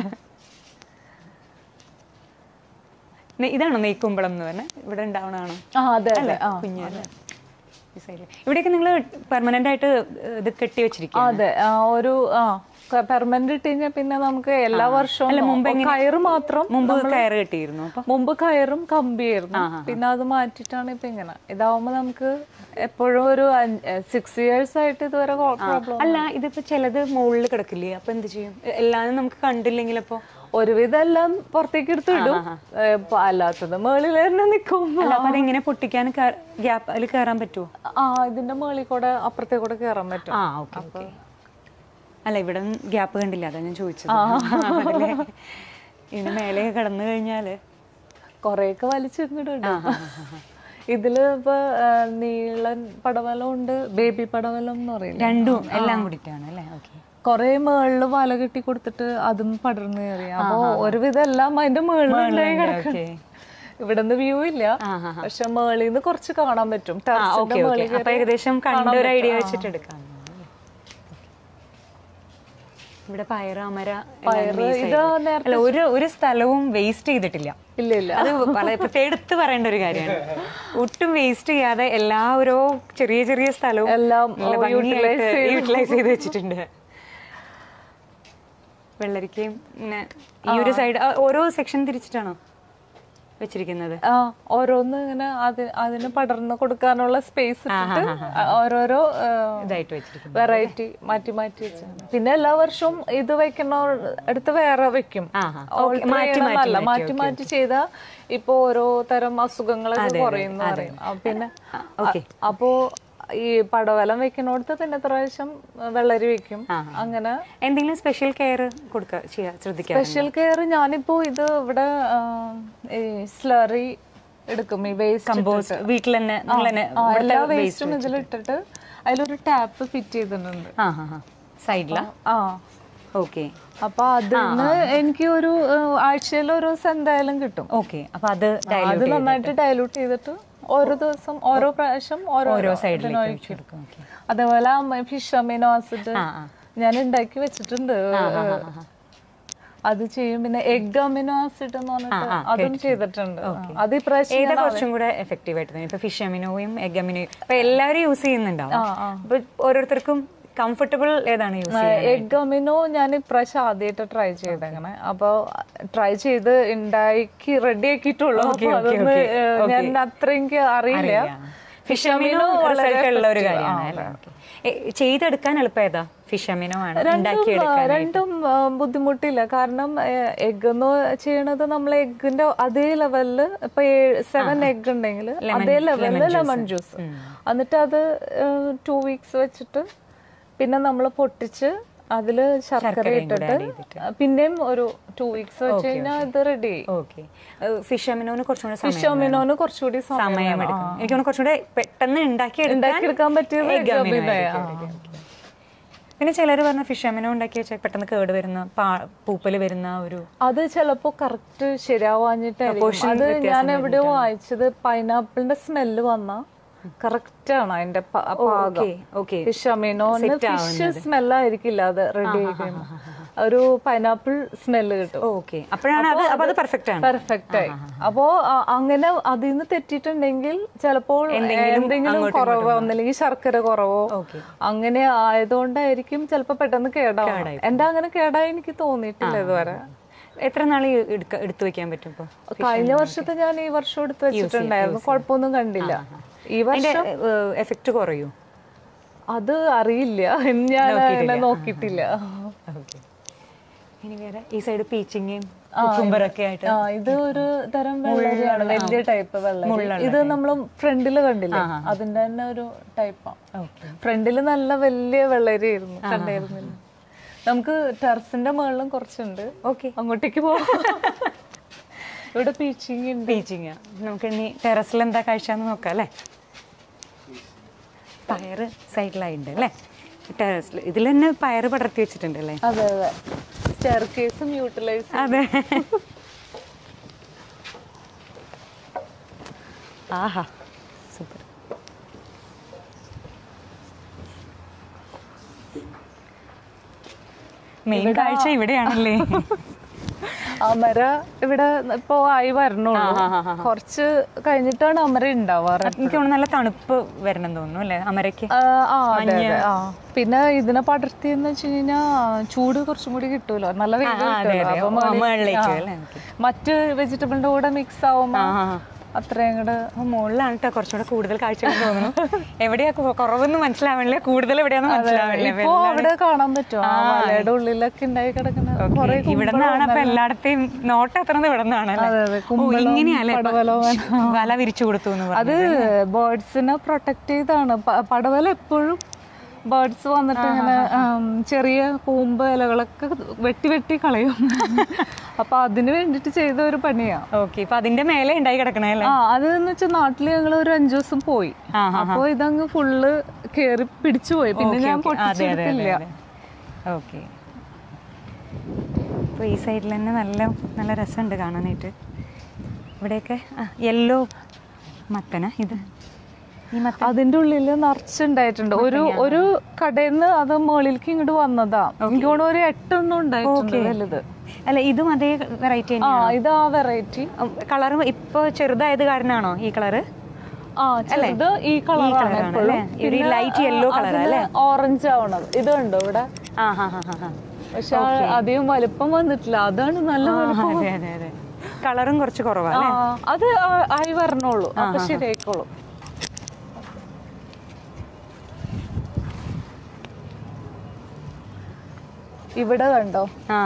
നെ- ഇതാണോ നെയ്ക്കുമ്പളം എന്ന് പറഞ്ഞാൽ ഇവിടെ ഉണ്ടാവണതാണോ ആ അതെ അതെ ആ കുഞ്ഞല്ലേ ഈ സൈഡില്. ഇവിടെയൊക്കെ നിങ്ങൾ പെർമനന്റ് ആയിട്ട് ഇത് കെട്ടി വെച്ചിരിക്കും അതെ ആ, ഒരു ആ പെർമനന്റ് ഇട്ട് കഴിഞ്ഞാൽ പിന്നെ നമുക്ക് എല്ലാ വർഷവും മുമ്പ് നോ- കയറ് മാത്രം മുമ്പ് കയറ് കെട്ടിയിരുന്നു അപ്പൊ മുമ്പ് കയറും കമ്പിയായിരുന്നു പിന്നെ അത് മാറ്റിയിട്ടാണ് ഇപ്പൊ ഇങ്ങനെ ഇതാവുമ്പോ നമുക്ക് എപ്പോഴും ഒരു സിക്സ് ഇയേഴ്സ് ആയിട്ട് ഇതുവരെ പ്രോബ്ലം അല്ല ഇതിപ്പോ ചിലത് മുകളിൽ കിടക്കില്ലേ അപ്പൊ എന്ത് ചെയ്യും എ- എല്ലാരും നമുക്ക് കണ്ടില്ലെങ്കിൽ അപ്പൊ ഒരുവിധം എല്ലാം പുറത്തേക്ക് എടുത്ത് വിടും ഏ, ഇപ്പൊ അല്ലാത്തത് മേളിൽ തന്നെ നിക്കും അല്ല അപ്പൊ അതെങ്ങനെ പൊട്ടിക്കാൻ ഗ്യാപ്പ് അതിൽ കയറാൻ പറ്റുമോ ആ ഇതിന്റെ മേളിൽ കൂടെ അപ്പുറത്തെ കൂടെ കയറാൻ പറ്റും ആ ഓക്കെ ഓക്കെ അല്ല ഇവിടെ ഗ്യാപ്പ് കണ്ടില്ല അതാ ഞാൻ ചോദിച്ചത് അതല്ലേ. ഇതിന് മേലെ കടന്നു കഴിഞ്ഞാല് കൊറേയൊക്കെ വലിച്ചിരുന്നിട്ടുണ്ട് ഇതില് ഇപ്പൊ ആ, നീളൻ പടവലം ഉണ്ട് ബേബി പടവലം എന്ന് പറയില്ല രണ്ടും എല്ലാം കൂടിയിട്ടാണ് അല്ലേ ഓക്കെ കൊറേ മേളില് വല കെട്ടി കൊടുത്തിട്ട് അതും പടർന്നു കയറി അപ്പൊ ഒരുവിധം എല്ലാം അതിന്റെ മേളിലുണ്ടായി കിടക്കും ഓക്കെ ഇവിടുന്ന് വ്യൂ ഇല്ല പക്ഷെ മേളിൽ നിന്ന് കുറച്ച് കാണാൻ പറ്റും ആ ടെറസിന്റെ ഓക്കെ ഓക്കെ മേളിൽ അപ്പൊ ഏകദേശം കണ്ട ഒരു ഐഡിയ വെച്ചിട്ട് എടുക്കാം ഇവിടെ പയറ് അമര എല്ലാം ഈ ഇത് side. നേരത്തെ അല്ല ഒരു ഒരു സ്ഥലവും വേസ്റ്റ് ചെയ്തിട്ടില്ല ഇല്ല ഇല്ല അത് വളരെ പ്രത്യേകം എടുത്ത് പറയേണ്ട ഒരു കാര്യമാണ് ഒട്ടും വേസ്റ്റ് ചെയ്യാതെ എല്ലാ ഓരോ ചെറിയ ചെറിയ സ്ഥലവും എല്ലാം നല്ല ഭംഗിയായിട്ട് യൂട്ടിലൈസ് ചെയ്ത് വെച്ചിട്ടുണ്ട് വെള്ളരിക്കയും പിന്നെ ഈ ഒരു സൈഡ് ഓരോ സെക്ഷൻ തിരിച്ചിട്ടാണോ വെച്ചിരിക്കുന്നത് ആ ഓരോന്ന് ഇങ്ങനെ അത് അതിന് പടർന്ന് കൊടുക്കാനുള്ള സ്പേസ് ഇട്ടിട്ട് ഓരോരോ ഇതായിട്ട് വെച്ചിരിക്കുന്നത് വെറൈറ്റി മാറ്റി മാറ്റി വെച്ചാണ് പിന്നെ എല്ലാ വർഷവും ഇത് വെക്കണ അടുത്ത് വേറെ വെക്കും ആ, ആ. Alter Okay, മാറ്റി ചെയ്യണമെന്നല്ല. മാറ്റി മാറ്റി മാറ്റി ചെയ്താ ഇപ്പൊ ഓരോ തരം അസുഖങ്ങളൊക്കെ കുറയുന്നു പറയും ആ, പിന്നെ ഓക്കെ അപ്പോ ഈ പടവലം വെക്കണോടത്ത് പിന്നെ എത്ര പ്രാവശ്യം വെള്ളരി വെക്കും അങ്ങനെ എന്തെങ്കിലും സ്പെഷ്യൽ കെയർ കൊടുക്കുക ചെയ്യാ ശ്രദ്ധിക്കുക സ്പെഷ്യൽ കെയർ ഞാനിപ്പോ ഇത് ഇവിടെ ആ, ഈ സ്ലറി എടുക്കും ഈ വേസ്റ്റ് കമ്പോസ്റ്റ് വീട്ടിൽ തന്നെ നിങ്ങൾ തന്നെ എല്ലാ വേസ്റ്റും ഇതിലിട്ടിട്ട് അതിലൊരു ടാപ്പ് ഫിറ്റ് ചെയ്തിട്ടുണ്ട് ആ ഹാ ഹാ സൈഡിലാ ആ ഓക്കെ അപ്പൊ അതിന് എനിക്ക് ഒരു ആഴ്ചയിൽ ഒരു ദിവസം എന്തായാലും കിട്ടും ഓക്കെ അപ്പൊ അത് അത് നന്നായിട്ട് ഡയലൂട്ട് ചെയ്തിട്ട് ഓരോ ദിവസം ഓരോ പ്രാവശ്യം ഓരോ ഓരോ ഇതിന് സൈഡിലേക്ക് ഒഴിക്കും. വെച്ചെടുക്കും ഓക്കെ അതേപോലെ ഫിഷ് അമിനോ ആസിഡ് ആ ആ ഞാൻ ഉണ്ടാക്കി വെച്ചിട്ടുണ്ട് അത് ചെയ്യും പിന്നെ എഗ് അമിനോ ആസിഡ് എന്ന് പറഞ്ഞിട്ട് അതും ചെയ്തിട്ടുണ്ട് അത് ഇപ്രാവശ്യം ഏതാ കുറച്ചും കൂടെ എഫക്റ്റീവ് ആയിട്ട് തന്നെ ഇപ്പൊ ഫിഷ് അമിനോയും എഗ് അമിനോയും ഇപ്പൊ എല്ലാവരും യൂസ് ചെയ്യുന്നുണ്ടാവും അപ്പൊ ഓരോരുത്തർക്കും കംഫർട്ടബിൾ ഏതാണ് യൂസ് എഗ് അമിനോ ഞാൻ ഇപ്രാവശ്യം ആദ്യമായിട്ട് ട്രൈ ചെയ്തേക്കണേ അപ്പൊ ട്രൈ ചെയ്ത് ഉണ്ടാക്കി റെഡി ആക്കിയിട്ടുള്ളൂ അപ്പൊ അതൊന്ന് ഏഹ്, ഞാൻ അത്ര എനിക്ക് അറിയില്ല ഫിഷ് അമിനോ റിസൾട്ട് ഉള്ള ഒരു കാര്യമാണ് അല്ലേ Okay. ഏ, ചെയ്തെടുക്കാൻ എളുപ്പം ഏതാ ഫിഷ് അമിനോ ആണ് ഉണ്ടാക്കിയെടുക്കാൻ രണ്ടും ആ, ബുദ്ധിമുട്ടില്ല കാരണം എഗ് എന്ന് ചെയ്യണത് നമ്മൾ എഗിന്റെ അതേ ലെവലില് ഇപ്പൊ സെവൻ എഗ് ഉണ്ടെങ്കിൽ അതേ ലെവലില് ലെമൺ ജ്യൂസ് എന്നിട്ട് അത് ടു വീക്സ് വെച്ചിട്ട് പിന്നെ നമ്മൾ പൊട്ടിച്ച് അതില് ശർക്കര ഇട്ടിട്ട് പിന്നെയും ഒരു ടു വീക്സ് വെച്ച് കഴിഞ്ഞാൽ ഇത് റെഡി ആയി ഓക്കെ ഫിഷ് അമിനോന് കുറച്ചുകൂടെ സമയം ഫിഷ് അമിനോന് കുറച്ചുകൂടി സമയം സമയം എടുക്കും എനിക്ക് തോന്നുന്നു കുറച്ചുകൂടെ പെട്ടെന്ന് ഉണ്ടാക്കി ഉണ്ടാക്കിയെടുക്കാൻ പറ്റിയത് egg amino ആ. പിന്നെ ചിലർ പറഞ്ഞ ഫിഷ് അമിനോ ഉണ്ടാക്കി വെച്ചാൽ പെട്ടെന്ന് കേട് വരുന്ന പാ- പൂപ്പല് വരുന്ന ഒരു അത് ചിലപ്പോ കറക്റ്റ് ശരിയാവാഞ്ഞിട്ടായിരിക്കും അത് ഞാൻ എവിടെയോ വായിച്ചത് പൈനാപ്പിളിന്റെ സ്മെല്ല് വന്ന കറക്റ്റ് ആണ് അതിന്റെ പ- പാകം ഓക്കെ ഫിഷ് അമീനോന്ന് ഫിഷ് സ്മെല്ലായിരിക്കില്ല അത് റെഡി ആയി കഴിയുമ്പോൾ ഒരു പൈനാപ്പിൾ സ്മെല്ല് കിട്ടും ഓക്കെ അപ്പോഴാണ് അത് അപ്പൊ അത് പെർഫെക്റ്റ് ആണ് പെർഫെക്റ്റ് ആയി അപ്പോ അ- അങ്ങനെ അതിൽ നിന്ന് തെറ്റിയിട്ടുണ്ടെങ്കിൽ ചിലപ്പോൾ എന്തെങ്കിലും കുറവോ ഒന്നില്ലെങ്കിൽ ശർക്കര കുറവോ Okay. അങ്ങനെ ആയതുകൊണ്ടായിരിക്കും ചിലപ്പോ പെട്ടെന്ന് കേടാവും എന്റെ അങ്ങനെ കേടായി എനിക്ക് തോന്നിയിട്ടില്ല ഇതുവരെ എത്ര നാൾ എടുത്തു വെക്കാൻ പറ്റും ഇപ്പൊ കഴിഞ്ഞ വർഷത്തെ ഞാൻ ഈ വർഷം എടുത്ത് വെച്ചിട്ടുണ്ടായിരുന്നു കുഴപ്പമൊന്നും കണ്ടില്ല ഈ അതിന്റെ വർഷം എഫക്റ്റ് കുറയൂ അത് അറിയില്ല ഞാൻ അങ്ങനെ നോക്കിയിട്ടില്ല ഓക്കെ ഇനി വേറെ ഈ സൈഡ് പീച്ചിങ്ങയും കുക്കുംബറൊക്കെ ആയിട്ട് ആ ഇത് ഒരു തരം വെള്ളരിയാണ് വലിയ ടൈപ്പ് വെള്ളരി ഇത് നമ്മൾ ഫ്രണ്ടില് കണ്ടില്ലേ അതിന്റെ തന്നെ ഒരു ടൈപ്പാണ് ഫ്രണ്ടില് നല്ല വലിയ വെള്ളരി ആയിരുന്നു കണ്ടായിരുന്നില്ല നമുക്ക് ടെറസിന്റെ മുകളിലും കുറച്ചുണ്ട് ഓക്കെ അങ്ങോട്ടേക്ക് പോവാം ഇവിടെ പീച്ചിങ് ഉണ്ട് പീച്ചിങ് നമുക്ക് ഇനി ടെറസിൽ എന്താ കാഴ്ചന്ന് നോക്കാം അല്ലേ പയറ് സൈഡിലായിട്ടുണ്ട് അല്ലേ ടെറസിൽ ഇതിൽ തന്നെ പയറ് പടർത്തി വെച്ചിട്ടുണ്ട് അല്ലേ അതെ അതെ സ്റ്റെയർ കേസും യൂട്ടിലൈസ് അതെ ആഹാ സൂപ്പർ മെയിൻ കാഴ്ച ഇവിടെയാണല്ലേ അമര ഇവിടെ ഇപ്പൊ ആയി വരണുള്ളൂ കുറച്ച് കഴിഞ്ഞിട്ടാണ് അമര ഉണ്ടാവാറ് എനിക്ക് തോന്നുന്നു നല്ല തണുപ്പ് വരണം തോന്നുന്നു അല്ലേ അമരയ്ക്ക് ആ, ആ, അതെ, അതെ, ആ. പിന്നെ ഇതിനെ പടർത്തി എന്ന് വെച്ച് കഴിഞ്ഞാൽ ചൂട് കുറച്ചും കൂടി കിട്ടൂലോ നല്ല വെയിൽ ആ, അതെ, കിട്ടുമല്ലോ. അതെ. അപ്പൊ ഓ, മേളിൽ- മുകളിലേക്ക് ആ. അല്ലേ? Okay. മറ്റ് വെജിറ്റബിളിന്റെ കൂടെ മിക്സ് ആവുമ്പോ അത്രയും കൂടെ അപ്പൊ മുകളിലാണ് കേട്ടോ കുറച്ചുകൂടെ കൂടുതൽ കാഴ്ചകൾ തോന്നുന്നു എവിടെയാ കൊ- കുറവെന്ന് മനസ്സിലാവണില്ല കൂടുതൽ എവിടെയാന്ന് മനസ്സിലാവണില്ല ഇപ്പൊ അവിടെ കാണാൻ പറ്റും ആ മലയുടെ ഉള്ളിലൊക്കെ ഉണ്ടായി കിടക്കുന്ന കുറെ ഇവിടെ നിന്നാണ് അപ്പൊ എല്ലായിടത്തെയും നോട്ട് എത്തുന്നത് ഇവിടെ നിന്നാണ് അതെ, അതെ. ഇങ്ങനെയല്ലേ ഇപ്പൊ പടവലവും. വല വിരിച്ചു കൊടുത്തു എന്ന് പറഞ്ഞു അത് ബേർഡ്സിനെ പ്രൊട്ടക്ട് ചെയ്താണ് പ- പടവല എപ്പോഴും ബേർഡ്സ് വന്നിട്ട് ഇങ്ങനെ ആം, ചെറിയ കൂമ്പ് ഇലകളൊക്കെ വെട്ടി വെട്ടി കളയും അപ്പൊ അതിന് വേണ്ടിട്ട് ചെയ്ത ഒരു പണിയാ ഓക്കെ ഇപ്പൊ അതിന്റെ മേലെ ഉണ്ടായി കിടക്കണേ അല്ലേ ആ അതെന്ന് വെച്ചാൽ നാട്ടില് ഞങ്ങൾ ഒരു അഞ്ചു ദിവസം പോയി ആ, അപ്പൊ ഇതങ്ങ് ഫുള്ള് കേറി പിടിച്ചു പോയി പിന്നെ ഞാൻ അതെ അതെ പൊട്ടിച്ചെടുത്തില്ല ഓക്കെ അപ്പോൾ ഈ സൈഡിൽ തന്നെ നല്ല നല്ല രസമുണ്ട് കാണാനായിട്ട് ഇവിടെയൊക്കെ ആ യെല്ലോ മത്തന ഇത് ഈ മത്തൻ അതിന്റെ ഉള്ളില് നിറച്ചുണ്ടായിട്ടുണ്ട് ഒരു ഒരു കടയിൽ നിന്ന് അത് മുകളിലേക്ക് ഇങ്ങോട്ട് വന്നതാ എനിക്ക് തോന്നുന്നു ഒരു എട്ടെണ്ണം ഉണ്ടായിട്ടുണ്ട് വലുത് അല്ല ഇതും അതേ വെറൈറ്റി ആ ഇത് ആ വെറൈറ്റി കളർ ഇപ്പൊ ചെറുതായത് കാരണമാണോ ഈ കളറ് ആ ചെറുത് ഈ കളറാണ് കളറാണ് എപ്പോഴും അല്ലേ? ഈ ഒരു ലൈറ്റ് യെല്ലോ കളർ അല്ലേ ഓറഞ്ച് ആവണത് ഇത് കണ്ടോ ഇവിടെ ആ ഹാ ഹാ ഹാ ഹാ പക്ഷെ അധികം വലിപ്പം വന്നിട്ടില്ല അതാണ് നല്ല വലിപ്പം അതെ അതെ അതെ കളറും കുറച്ച് കുറവാണ് ആ അത് ആ- ആയി വരണുള്ളൂ അപ്പൊ ശരിയായിക്കോളും ഇവിടെ കണ്ടോ ആ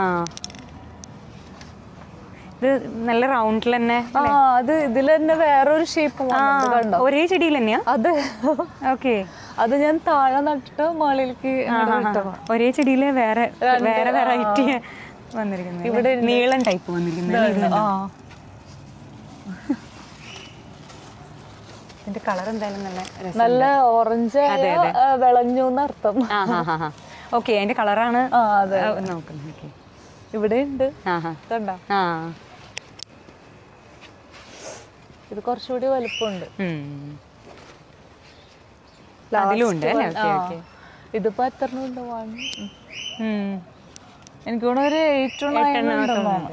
ഇത് നല്ല റൗണ്ടിൽ തന്നെ ആ അത് ഇതിൽ തന്നെ വേറൊരു ഷേപ്പ് കണ്ടോ ഒരേ ചെടിയിൽ തന്നെയാ അത് ഓക്കെ അത് ഞാൻ താഴെ നട്ടിട്ട് മുകളിലേക്ക് ഇങ്ങോട്ട് വിട്ടതാ. ഒരേ ചെടിയില് വേറെ വേറെ വെറൈറ്റി വന്നിരിക്കുന്നത് ഇവിടെ നീളം ടൈപ്പ് വന്നിരിക്കുന്നത് ആ ഇതിന്റെ കളർ എന്തായാലും നല്ല രസം നല്ല ഓറഞ്ച് വിളഞ്ഞു എന്നർത്ഥം ആ ഹാ ഹാ ഹാ ഓക്കെ അതിന്റെ കളറാണ് ആ അതെ നോക്കുന്നത് ഓക്കെ ഇവിടെ ഉണ്ട് ആ ഹാ കണ്ട ആ ഇത് കുറച്ചുകൂടി വലുപ്പമുണ്ട് ഉം. അതിലും ഉണ്ട് അല്ലേ ഓക്കെ ഓക്കെ ഇതിപ്പോ എത്ര ഉണ്ട് വൺ എനിക്ക് തോന്നുന്നു ഒരു എയ്റ്റ് നയൻ ഉണ്ടെന്നാണ്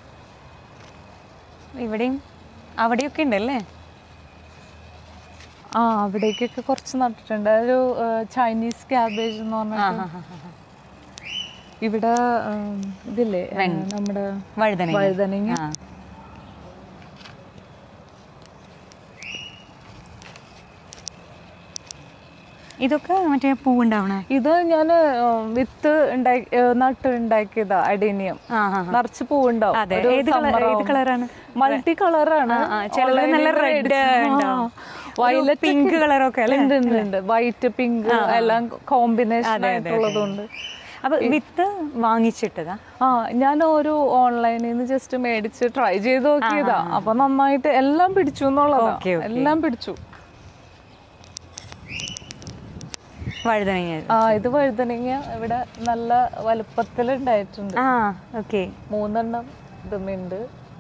ഇവിടെയും അവിടെയൊക്കെ ഉണ്ടല്ലേ ആ അവിടേക്കൊക്കെ കുറച്ച് നട്ടിട്ടുണ്ട് ഒരു ആ, ചൈനീസ് ക്യാബേജ് എന്ന് പറഞ്ഞിട്ട് ഇവിടെ ഉം, ഇതില്ലേ ആ, നമ്മുടെ വഴുതന വഴുതനങ്ങ ആ ഇതൊക്കെ മറ്റേ പൂവുണ്ടാവണേ ഇത് ഞാൻ വിത്ത് ഉണ്ടാക്കി ആ, നട്ട് ഉണ്ടാക്കിയതാ അഡീനിയം ആ ആ നിറച്ച് പൂവുണ്ടാവും അതെ. ഏത് colour- ഏത് colour-ആണ്? മൾട്ടി കളറാണ് ആ, ചിലത് നല്ല red ഉണ്ടാവും. ഒരു pink colour ഒക്കെ അല്ലേ? ഉണ്ട് ഉണ്ട് ഉണ്ട് വൈറ്റ് പിങ്ക് എല്ലാം കോമ്പിനേഷൻ ആയിട്ടുള്ളതുണ്ട് അപ്പൊ വിത്ത് വാങ്ങിച്ചിട്ടതാ ആ ഞാൻ ഒരു ഓൺലൈനിൽ നിന്ന് ജസ്റ്റ് മേടിച്ച് ട്രൈ ചെയ്ത് നോക്കിയതാ അപ്പൊ നന്നായിട്ട് എല്ലാം പിടിച്ചു എന്നുള്ളതാ Okay, okay. എല്ലാം പിടിച്ചു വഴുതനങ്ങ ആ ഇത് വഴുതനങ്ങ ഇവിടെ നല്ല വലുപ്പത്തിൽ ഉണ്ടായിട്ടുണ്ട് ആ ഓക്കെ മൂന്നെണ്ണം ഇതുമുണ്ട്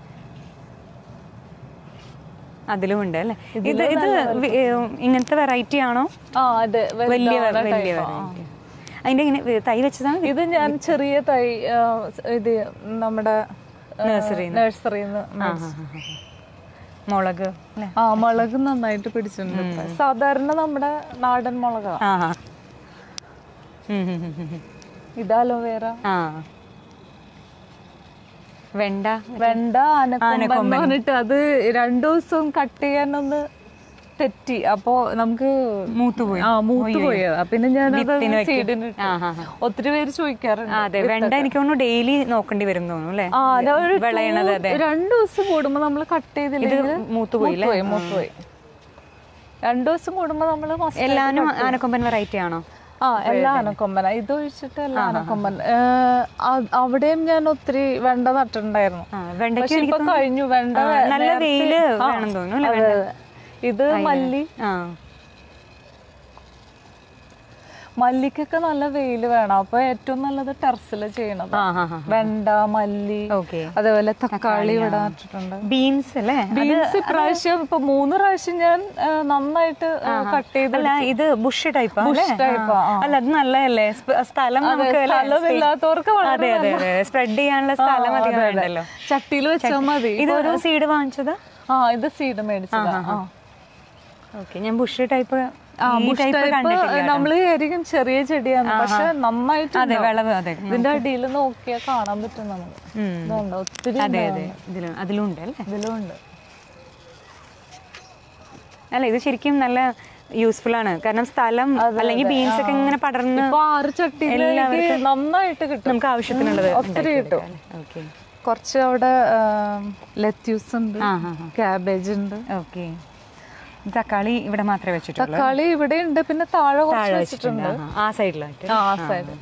അതിലും ഉണ്ട് അല്ലേ ഇത് ഇത് വി- ഏ, ഇങ്ങനത്തെ വെറൈറ്റി ആണോ ആ അതെ വലിയ വലുതാവണ വലിയ type ആ. വെറൈറ്റി അതിന്റെ ഇങ്ങനെ വി- തൈ വെച്ചതാണ് ഇത് ഞാൻ ചെറിയ തൈ ആ, ഇത് നമ്മുടെ നഴ്സറിന്ന്. നഴ്സറിന്ന് മുളക് അല്ലേ ആ മുളക് നന്നായിട്ട് പിടിച്ചിട്ടുണ്ട് ഇപ്പൊ. സാധാരണ നമ്മുടെ നാടൻ മുളകാ ആ ആ. ഉം, ഉം, ഉം, ഉം. ഇത് അലോവേറ ആ വെണ്ട വെണ്ട ആനക്കൊമ്പൻ എന്ന് പറഞ്ഞിട്ട് അത് രണ്ടു ദിവസം കട്ട് ചെയ്യാനൊന്ന് തെറ്റി അപ്പോ നമുക്ക് മൂത്തുപോയി ആ മൂത്ത് പോയി പിന്നെ ഞാൻ വിത്തിന് വെക്കും. സീഡിന് ആ, ആ, ആ. ഒത്തിരി പേര് ചോദിക്കാറുണ്ട് ആ, അതെ വെണ്ട എനിക്ക് തോന്നുന്നു ഡെയിലി നോക്കേണ്ടി വരും തോന്നുന്നു അല്ലേ ആ അത് ഒരു വിളയണത് two- അതെ രണ്ടു ദിവസം കൂടുമ്പോ നമ്മൾ കട്ട് ചെയ്തില്ലെങ്കിൽ മൂത്തുപോയി അല്ലേ? മൂത്തുപോയി മൂത്തുപോയി രണ്ടു ദിവസം കൂടുമ്പോ നമ്മള് must ആയിട്ട് എല്ലാനും ആനക്കൊമ്പൻ വെറൈറ്റി ആണോ ആ എല്ലാ ആനക്കൊമ്പന ഇത് ഒഴിച്ചിട്ട് എല്ലാ ആനക്കൊമ്പൻ ഏഹ്, അ- അവിടെയും ഞാൻ ഒത്തിരി വെണ്ട നട്ടിട്ടുണ്ടായിരുന്നു ആ വെണ്ടയ്ക്ക് പക്ഷെ ഇപ്പൊ കഴിഞ്ഞു വെണ്ട ആ, വേ- നല്ല നേരത്തെ- വെയില് ആ, വേണം തോന്നുന്നു അല്ലേ അതെ, അതെ. ഇത് മല്ലി ആ മല്ലിക്കൊക്കെ നല്ല വെയിൽ വേണം അപ്പൊ ഏറ്റവും നല്ലത് ടെറസിൽ ചെയ്യണത് ആ ആ ആ വെണ്ട മല്ലി ഓക്കെ അതേപോലെ തക്കാളി ഇവിടെ നട്ടിട്ടുണ്ട് ബീൻസ് അല്ലേ ബീൻസ് ഇപ്രാവശ്യം ഇപ്പൊ മൂന്ന് പ്രാവശ്യം ഞാൻ ആ, നന്നായിട്ട് കട്ട് ചെയ്ത് അല്ല ഇത് ബുഷ് ടൈപ്പ് Bush type ആ, ആ. അല്ല അത് നല്ലതല്ലേ സ്പ- സ്ഥലം നമുക്ക് അല്ലേ? സ്ഥലമില്ലാത്തവർക്ക് വളരെ അതെ അതെ അതെ സ്പ്രെഡ് ചെയ്യാനുള്ള സ്ഥലം അധികം വേണ്ടല്ലോ ചട്ടിയിൽ വെച്ചാൽ മതി ഇത് സീഡ് വാങ്ങിച്ചതാ ആ ഇത് സീഡ് മേടിച്ചതാ ആ. ഓക്കെ ഞാൻ ബുഷ് ടൈപ്പ് ആ ഈ bush ടൈപ്പ് type കണ്ടിട്ടില്ല നമ്മള് വിചാരിക്കും ചെറിയ ചെടിയാണ് പക്ഷെ നന്നായിട്ട് അതെ വിളവ് അതെ ഇതിന്റെ അടിയിൽ നോക്കിയാൽ കാണാൻ പറ്റും നമുക്ക് ഉം. ഇതുണ്ട് ഒത്തിരി അതെ അതെ ഇതിലും അതിലും ഉണ്ട് അല്ലേ ഇതിലും ഉണ്ട് അല്ല ഇത് ശരിക്കും നല്ല യൂസ്ഫുൾ ആണ് കാരണം സ്ഥലം അല്ലെങ്കിൽ ബീൻസ് ഒക്കെ ഇങ്ങനെ പടർന്ന് ഇപ്പൊ ആറ് ചട്ടിയിലേക്ക് നന്നായിട്ട് കിട്ടും നമുക്ക് ആവശ്യത്തിനുള്ളത് ഒത്തിരി കിട്ടും ഓക്കെ കുറച്ച് അവിടെ ലെറ്റ്യൂസ് ഉണ്ട് ആ ആ ക്യാബേജ് ഉണ്ട് ഓക്കെ തക്കാളി ഇവിടെ മാത്രമേ വെച്ചിട്ടുള്ളൂ തക്കാളി ഇവിടെ ഉണ്ട് പിന്നെ താഴെ കുറച്ച് താഴെ വെച്ചിട്ടുണ്ട് വെച്ചിട്ടുണ്ട് ആ, ആ സൈഡിലായിട്ട് ആ ആ സൈഡ്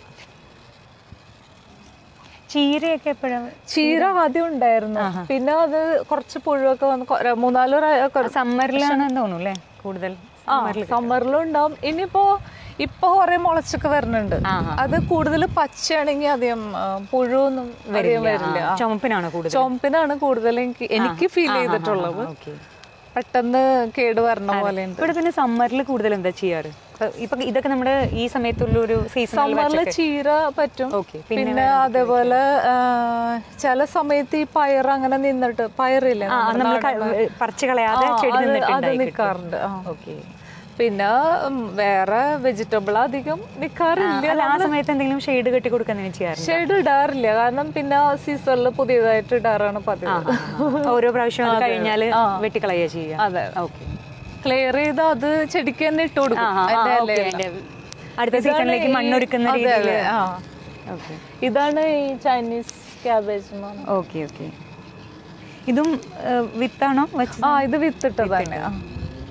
ചീരയൊക്കെ എപ്പോഴാണ് ചീര ആദ്യം ഉണ്ടായിരുന്നു പിന്നെ അത് കുറച്ച് പുഴുവൊക്കെ വന്ന് കൊ- ര- മൂന്നാല് പ്രാ- കൊ- സമ്മറിലാണ് തോന്നുന്നു അല്ലേ കൂടുതൽ ആ സമ്മറിലും ഉണ്ടാവും ഇനിയിപ്പോ ഇപ്പൊ കൊറേ മുളച്ചൊക്കെ വരുന്നുണ്ട് അത് കൂടുതൽ പച്ചയാണെങ്കിൽ അധികം ആ, പുഴുവൊന്നും അധികം വരില്ല ആ. ചുമപ്പിനാണോ കൂടുതൽ ചുമപ്പിനാണ് കൂടുതൽ എനിക്ക് എനിക്ക് ഫീൽ ചെയ്തിട്ടുള്ളത് ഓക്കെ പെട്ടെന്ന് കേട് വരണ പോലെ ഉണ്ട് ഇവിടെ പിന്നെ സമ്മറിൽ കൂടുതൽ എന്താ ചെയ്യാറ് ഇപ്പൊ- ഇപ്പൊ ഇതൊക്കെ നമ്മുടെ ഈ സമയത്തുള്ള ഒരു സീസൺ സമ്മറിൽ ചീര പറ്റും ഓക്കെ പിന്നെ അതേപോലെ ആ, ചില സമയത്ത് ഈ പയർ അങ്ങനെ നിന്നിട്ട് പയറില്ലേ നമ്മുടെ നമ്മൾ നാട്ടിലെ- പറിച്ചു കളയാതെ ആ, ചെടി അത് അത് നിന്നിട്ടുണ്ടായി നിക്കാറുണ്ട് ആ. ഓക്കെ പിന്നെ ഉം, വേറെ വെജിറ്റബിൾ അധികം നിക്കാറില്ല അല്ല ആ സമയത്ത് എന്തെങ്കിലും ഷെയ്ഡ് കെട്ടി കൊടുക്കാൻ എന്തെങ്കിലും ചെയ്യാറുണ്ട് ഷെയ്ഡ് ഇടാറില്ല കാരണം പിന്നെ സീസണിൽ പുതിയതായിട്ട് ഇടാറാണ് പതിവ് ഓരോ പ്രാവശ്യം അത് കഴിഞ്ഞാല് വെട്ടിക്കളയുക ചെയ്യുക അതെ ഓക്കെ ക്ലിയർ ചെയ്ത് അത് ചെടിക്ക് തന്നെ ഇട്ട് കൊടുക്കും അതിന്റെ ഇലയെല്ലാം. അടുത്ത സീസണിലേക്ക് മണ്ണൊരുക്കുന്ന അതെ, രീതിയിൽ അതെ, ആ. ഓക്കെ ഇതാണ് ഈ ചൈനീസ് ക്യാബേജ് എന്ന് പറയുന്നത്. ഓക്കെ ഓക്കെ ഇതും ഏഹ്, വിത്താണോ വെച്ച് ആ ഇത് വിത്തിട്ടത് തന്നെ ആ.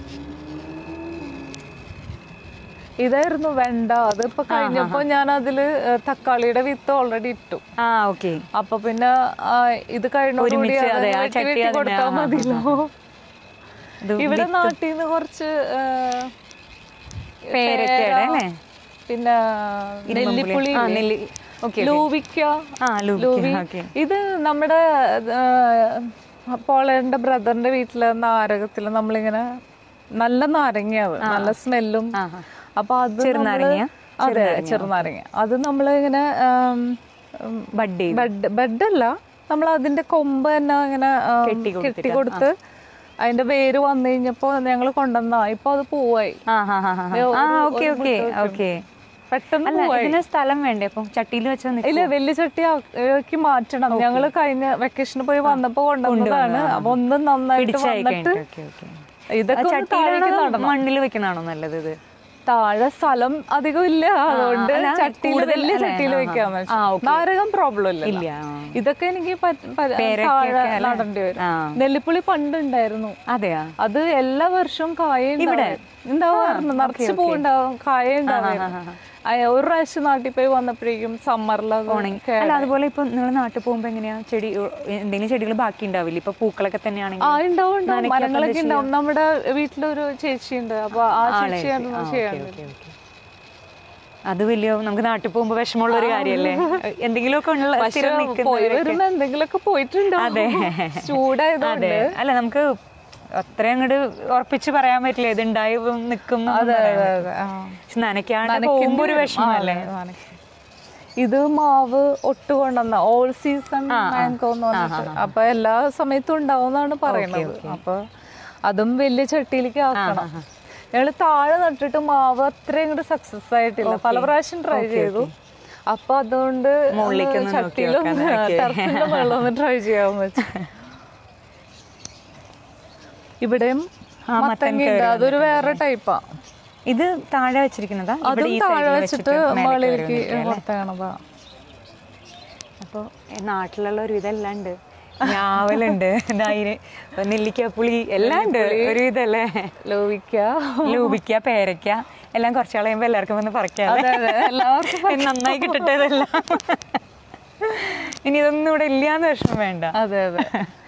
ഇതായിരുന്നു വെണ്ട അതിപ്പോ കഴിഞ്ഞപ്പോ ഞാൻ അതില് ഏ, തക്കാളിയുടെ വിത്ത് ഓൾറെഡി ഇട്ടു ആ ഓക്കെ അപ്പൊ പിന്നെ ആ, ഇത് കഴിഞ്ഞോടുകൂടി ഒരുമിച്ച് അത് അതെ, ആ വെട്ടി ചട്ടി വെട്ടി അതിന് കൊടുത്താൽ ആ, ആ, മതിയല്ലോ ഇത് ഇവിടെ നാട്ടിൽ നിന്ന് കുറച്ച് ഏ, പേരൊക്കെയുടെ പേര, അല്ലേ പിന്നെ നെല്ലിപ്പുളി ആ നെല്ലി ഓക്കെ ലൂവിക്ക ആ ലൂബി ലൂവി ഓക്കെ ഇത് നമ്മുടെ പോളേന്റെ ബ്രദറിന്റെ വീട്ടിലെ നാരകത്തില് നമ്മളിങ്ങനെ നല്ല നാരങ്ങയത് നല്ല സ്മെല്ലും ആ അപ്പൊ അത് ചെറുനാരങ്ങ? നമ്മള് അതെ ചെറുനാരങ്ങ അത് നമ്മളിങ്ങനെ ആം, ഉം, ബഡ് ചെയ്ത് ബെഡ് ബെഡല്ല നമ്മൾ അതിന്റെ കൊമ്പ് തന്നെ ഇങ്ങനെ ആം, കെട്ടി കൊടുത്തിട്ട്, കെട്ടി കൊടുത്ത് അതിന്റെ വേര് വന്നു കഴിഞ്ഞപ്പോ ഞങ്ങൾ കൊണ്ടുവന്നാ ഇപ്പൊ അത് പൂവായി ആ ഹാ ഹാ ഹാ ആ ഓക്കെ ഓക്കെ ഓക്കെ പെട്ടെന്ന് അല്ല ഇതിന് സ്ഥലം വേണ്ടേ അപ്പം ചട്ടിയിൽ വെച്ചാൽ നിൽക്കും ഇല്ല വലിയ ചട്ടി ആക്കി മാറ്റണം ഞങ്ങള് കഴിഞ്ഞ വെക്കേഷന് പോയി വന്നപ്പോ കൊണ്ടുവന്നതാണ് അപ്പൊ ഒന്ന് നന്നായിട്ട് പിടിച്ചായി വന്നിട്ട് ഓക്കെ ഓക്കെ ഇതൊക്കെ ഒന്ന് താഴേക്ക് ചട്ടിയിലാണോ നടണം മണ്ണിൽ വെക്കണാണോ നല്ലത് ഇത് താഴെ സ്ഥലം അധികം ഇല്ല അതുകൊണ്ട് അല്ല, ചട്ടിയിൽ കൂടുതൽ വലിയ അല്ലേ? ചട്ടിയിൽ ആ, ആ. വെക്കാന്ന് ആ, വെച്ചു okay. നാരകം പ്രോബ്ലം ഇല്ല ഇല്ല ആ. ഇതൊക്കെ എനിക്ക് പറ്റ- പ- പേരയ്ക്കൊക്കെ താഴെ അല്ലേ? നടേണ്ടി വരും ആ. നെല്ലിപ്പുളി പണ്ടുണ്ടായിരുന്നു അതെയാ അത് എല്ലാ വർഷവും കായ ഉണ്ടാവാറുണ്ട് നിറച്ച് പൂവുണ്ടാവും കായ ഉണ്ടാവും ഒരു പ്രാവശ്യം നാട്ടിൽ പോയി വന്നപ്പോഴേക്കും സമ്മറിൽ അത് അല്ല അതുപോലെ ഇപ്പൊ നിങ്ങൾ നാട്ടിൽ പോകുമ്പോ എങ്ങനെയാ ചെടി എന്തെങ്കിലും ചെടികൾ ബാക്കി ഉണ്ടാവില്ല ഇപ്പൊ പൂക്കളൊക്കെ തന്നെയാണെങ്കിൽ ആ ഉണ്ടാവും ഉണ്ടാവും മരങ്ങളൊക്കെ ഉണ്ടാവും നമ്മുടെ വീട്ടിലൊരു ചേച്ചിയുണ്ട് അപ്പൊ ആ ചേച്ചി അതൊന്നും ചെയ്യാണ്ട് അത് വലിയ നമുക്ക് നാട്ടിൽ പോകുമ്പോ വിഷമമുള്ള ഒരു കാര്യല്ലേ എന്തെങ്കിലുമൊക്കെ ഉള്ള സ്ഥിരം പോയി നിൽക്കുന്നവരൊക്കെ വരുന്ന എന്തെങ്കിലുമൊക്കെ പോയിട്ടുണ്ടോ അതെ. ചൂടായതുകൊണ്ട് അതെ അല്ല നമുക്ക് അത്രയും അങ്ങോട്ട് ഉറപ്പിച്ച് പറയാൻ പറ്റില്ല ഇത് ഉണ്ടായി നിൽക്കും പക്ഷെ നനയ്ക്കാണ്ട് പോകുമ്പോ ഒരു വിഷമല്ലേ ഇത് മാവ് ഒട്ടുകൊണ്ടെന്ന ഓൾ സീസൺ മാംഗോ എന്ന് പറഞ്ഞിട്ട് അപ്പൊ എല്ലാ സമയത്തും ഉണ്ടാവുന്നാണ് പറയുന്നത് അപ്പൊ അതും വലിയ ചട്ടിയിലേക്ക് ആക്കണം ഞങ്ങള് താഴെ നട്ടിട്ട് മാവ് അത്രയും ഇങ്ങോട്ട് സക്സസ് ആയിട്ടില്ല പല പ്രാവശ്യം ട്രൈ ചെയ്തു അപ്പൊ അതുകൊണ്ട് മുകളിലേക്ക് ഒന്ന് നോക്കി ചട്ടിയിലും നോക്കാന്ന്. Okay. ടെറസിന്റെ മുകളിൽ ഒന്ന് ട്രൈ ചെയ്യാമെന്ന് വെച്ചു ഇവിടെയും ആ, മത്തൻ മത്തങ്ങയുണ്ട് അതൊരു വേറെ ടൈപ്പാ ഇത് താഴെ വെച്ചിരിക്കുന്നതാ ഇവിടെ അതും ഈ താഴെ സൈഡിൽ വെച്ചിട്ട് മേലേക്ക് മുകളിലേക്ക് വരുന്നില്ല, അല്ലേ? പുറത്താണതാ അപ്പോൾ നാട്ടിലുള്ള ഒരു ഇതെല്ലാം ഉണ്ട് ഞാവലുണ്ട് ഇതായിന് നെല്ലിക്കപ്പുളി എല്ലാം ഉണ്ട് ഒരു ഇതല്ലേ ലോവിക്ക ലൂപിക്ക പേരയ്ക്ക എല്ലാം കുറച്ച് കളയുമ്പോൾ എല്ലാവർക്കും വന്ന് പറിക്കാം അതെ അതെ എല്ലാവർക്കും ഇത് നന്നായി കിട്ടട്ടെ ഇതെല്ലാം ഇനി ഇതൊന്നും ഇവിടെ ഇല്ലാന്ന് വിഷമം വേണ്ട അതെ അതെ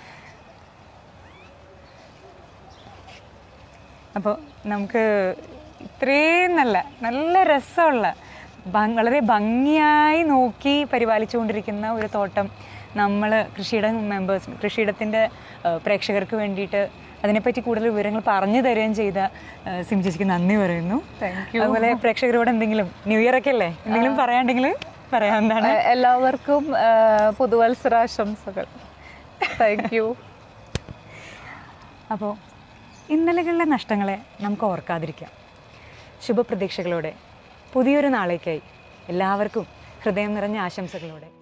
അപ്പോൾ നമുക്ക് ഇത്രയും നല്ല നല്ല രസമുള്ള ഭംഗ്- വളരെ ഭംഗിയായി നോക്കി പരിപാലിച്ചുകൊണ്ടിരിക്കുന്ന ഒരു തോട്ടം നമ്മൾ കൃഷിയിടം മെമ്പേഴ്സ് കൃഷിയിടത്തിൻ്റെ പ്രേക്ഷകർക്ക് വേണ്ടിയിട്ട് അതിനെപ്പറ്റി കൂടുതൽ വിവരങ്ങൾ പറഞ്ഞു തരുകയും ചെയ്ത ആ, സിം ചേച്ചിക്ക് നന്ദി പറയുന്നു താങ്ക് അതുപോലെ പ്രേക്ഷകരോട് എന്തെങ്കിലും ന്യൂ ഇയർ ഒക്കെ അല്ലേ എന്തെങ്കിലും പറയാണ്ടെങ്കിൽ പറയാവുന്നതാണ് എ- എല്ലാവർക്കും ആ, പുതുവത്സരാശംസകൾ താങ്ക് യു അപ്പോൾ ഇന്നലകളിലെ നഷ്ടങ്ങളെ നമുക്ക് ഓർക്കാതിരിക്കാം ശുഭപ്രതീക്ഷകളോടെ പുതിയൊരു നാളേക്കായി എല്ലാവർക്കും ഹൃദയം നിറഞ്ഞ ആശംസകളോടെ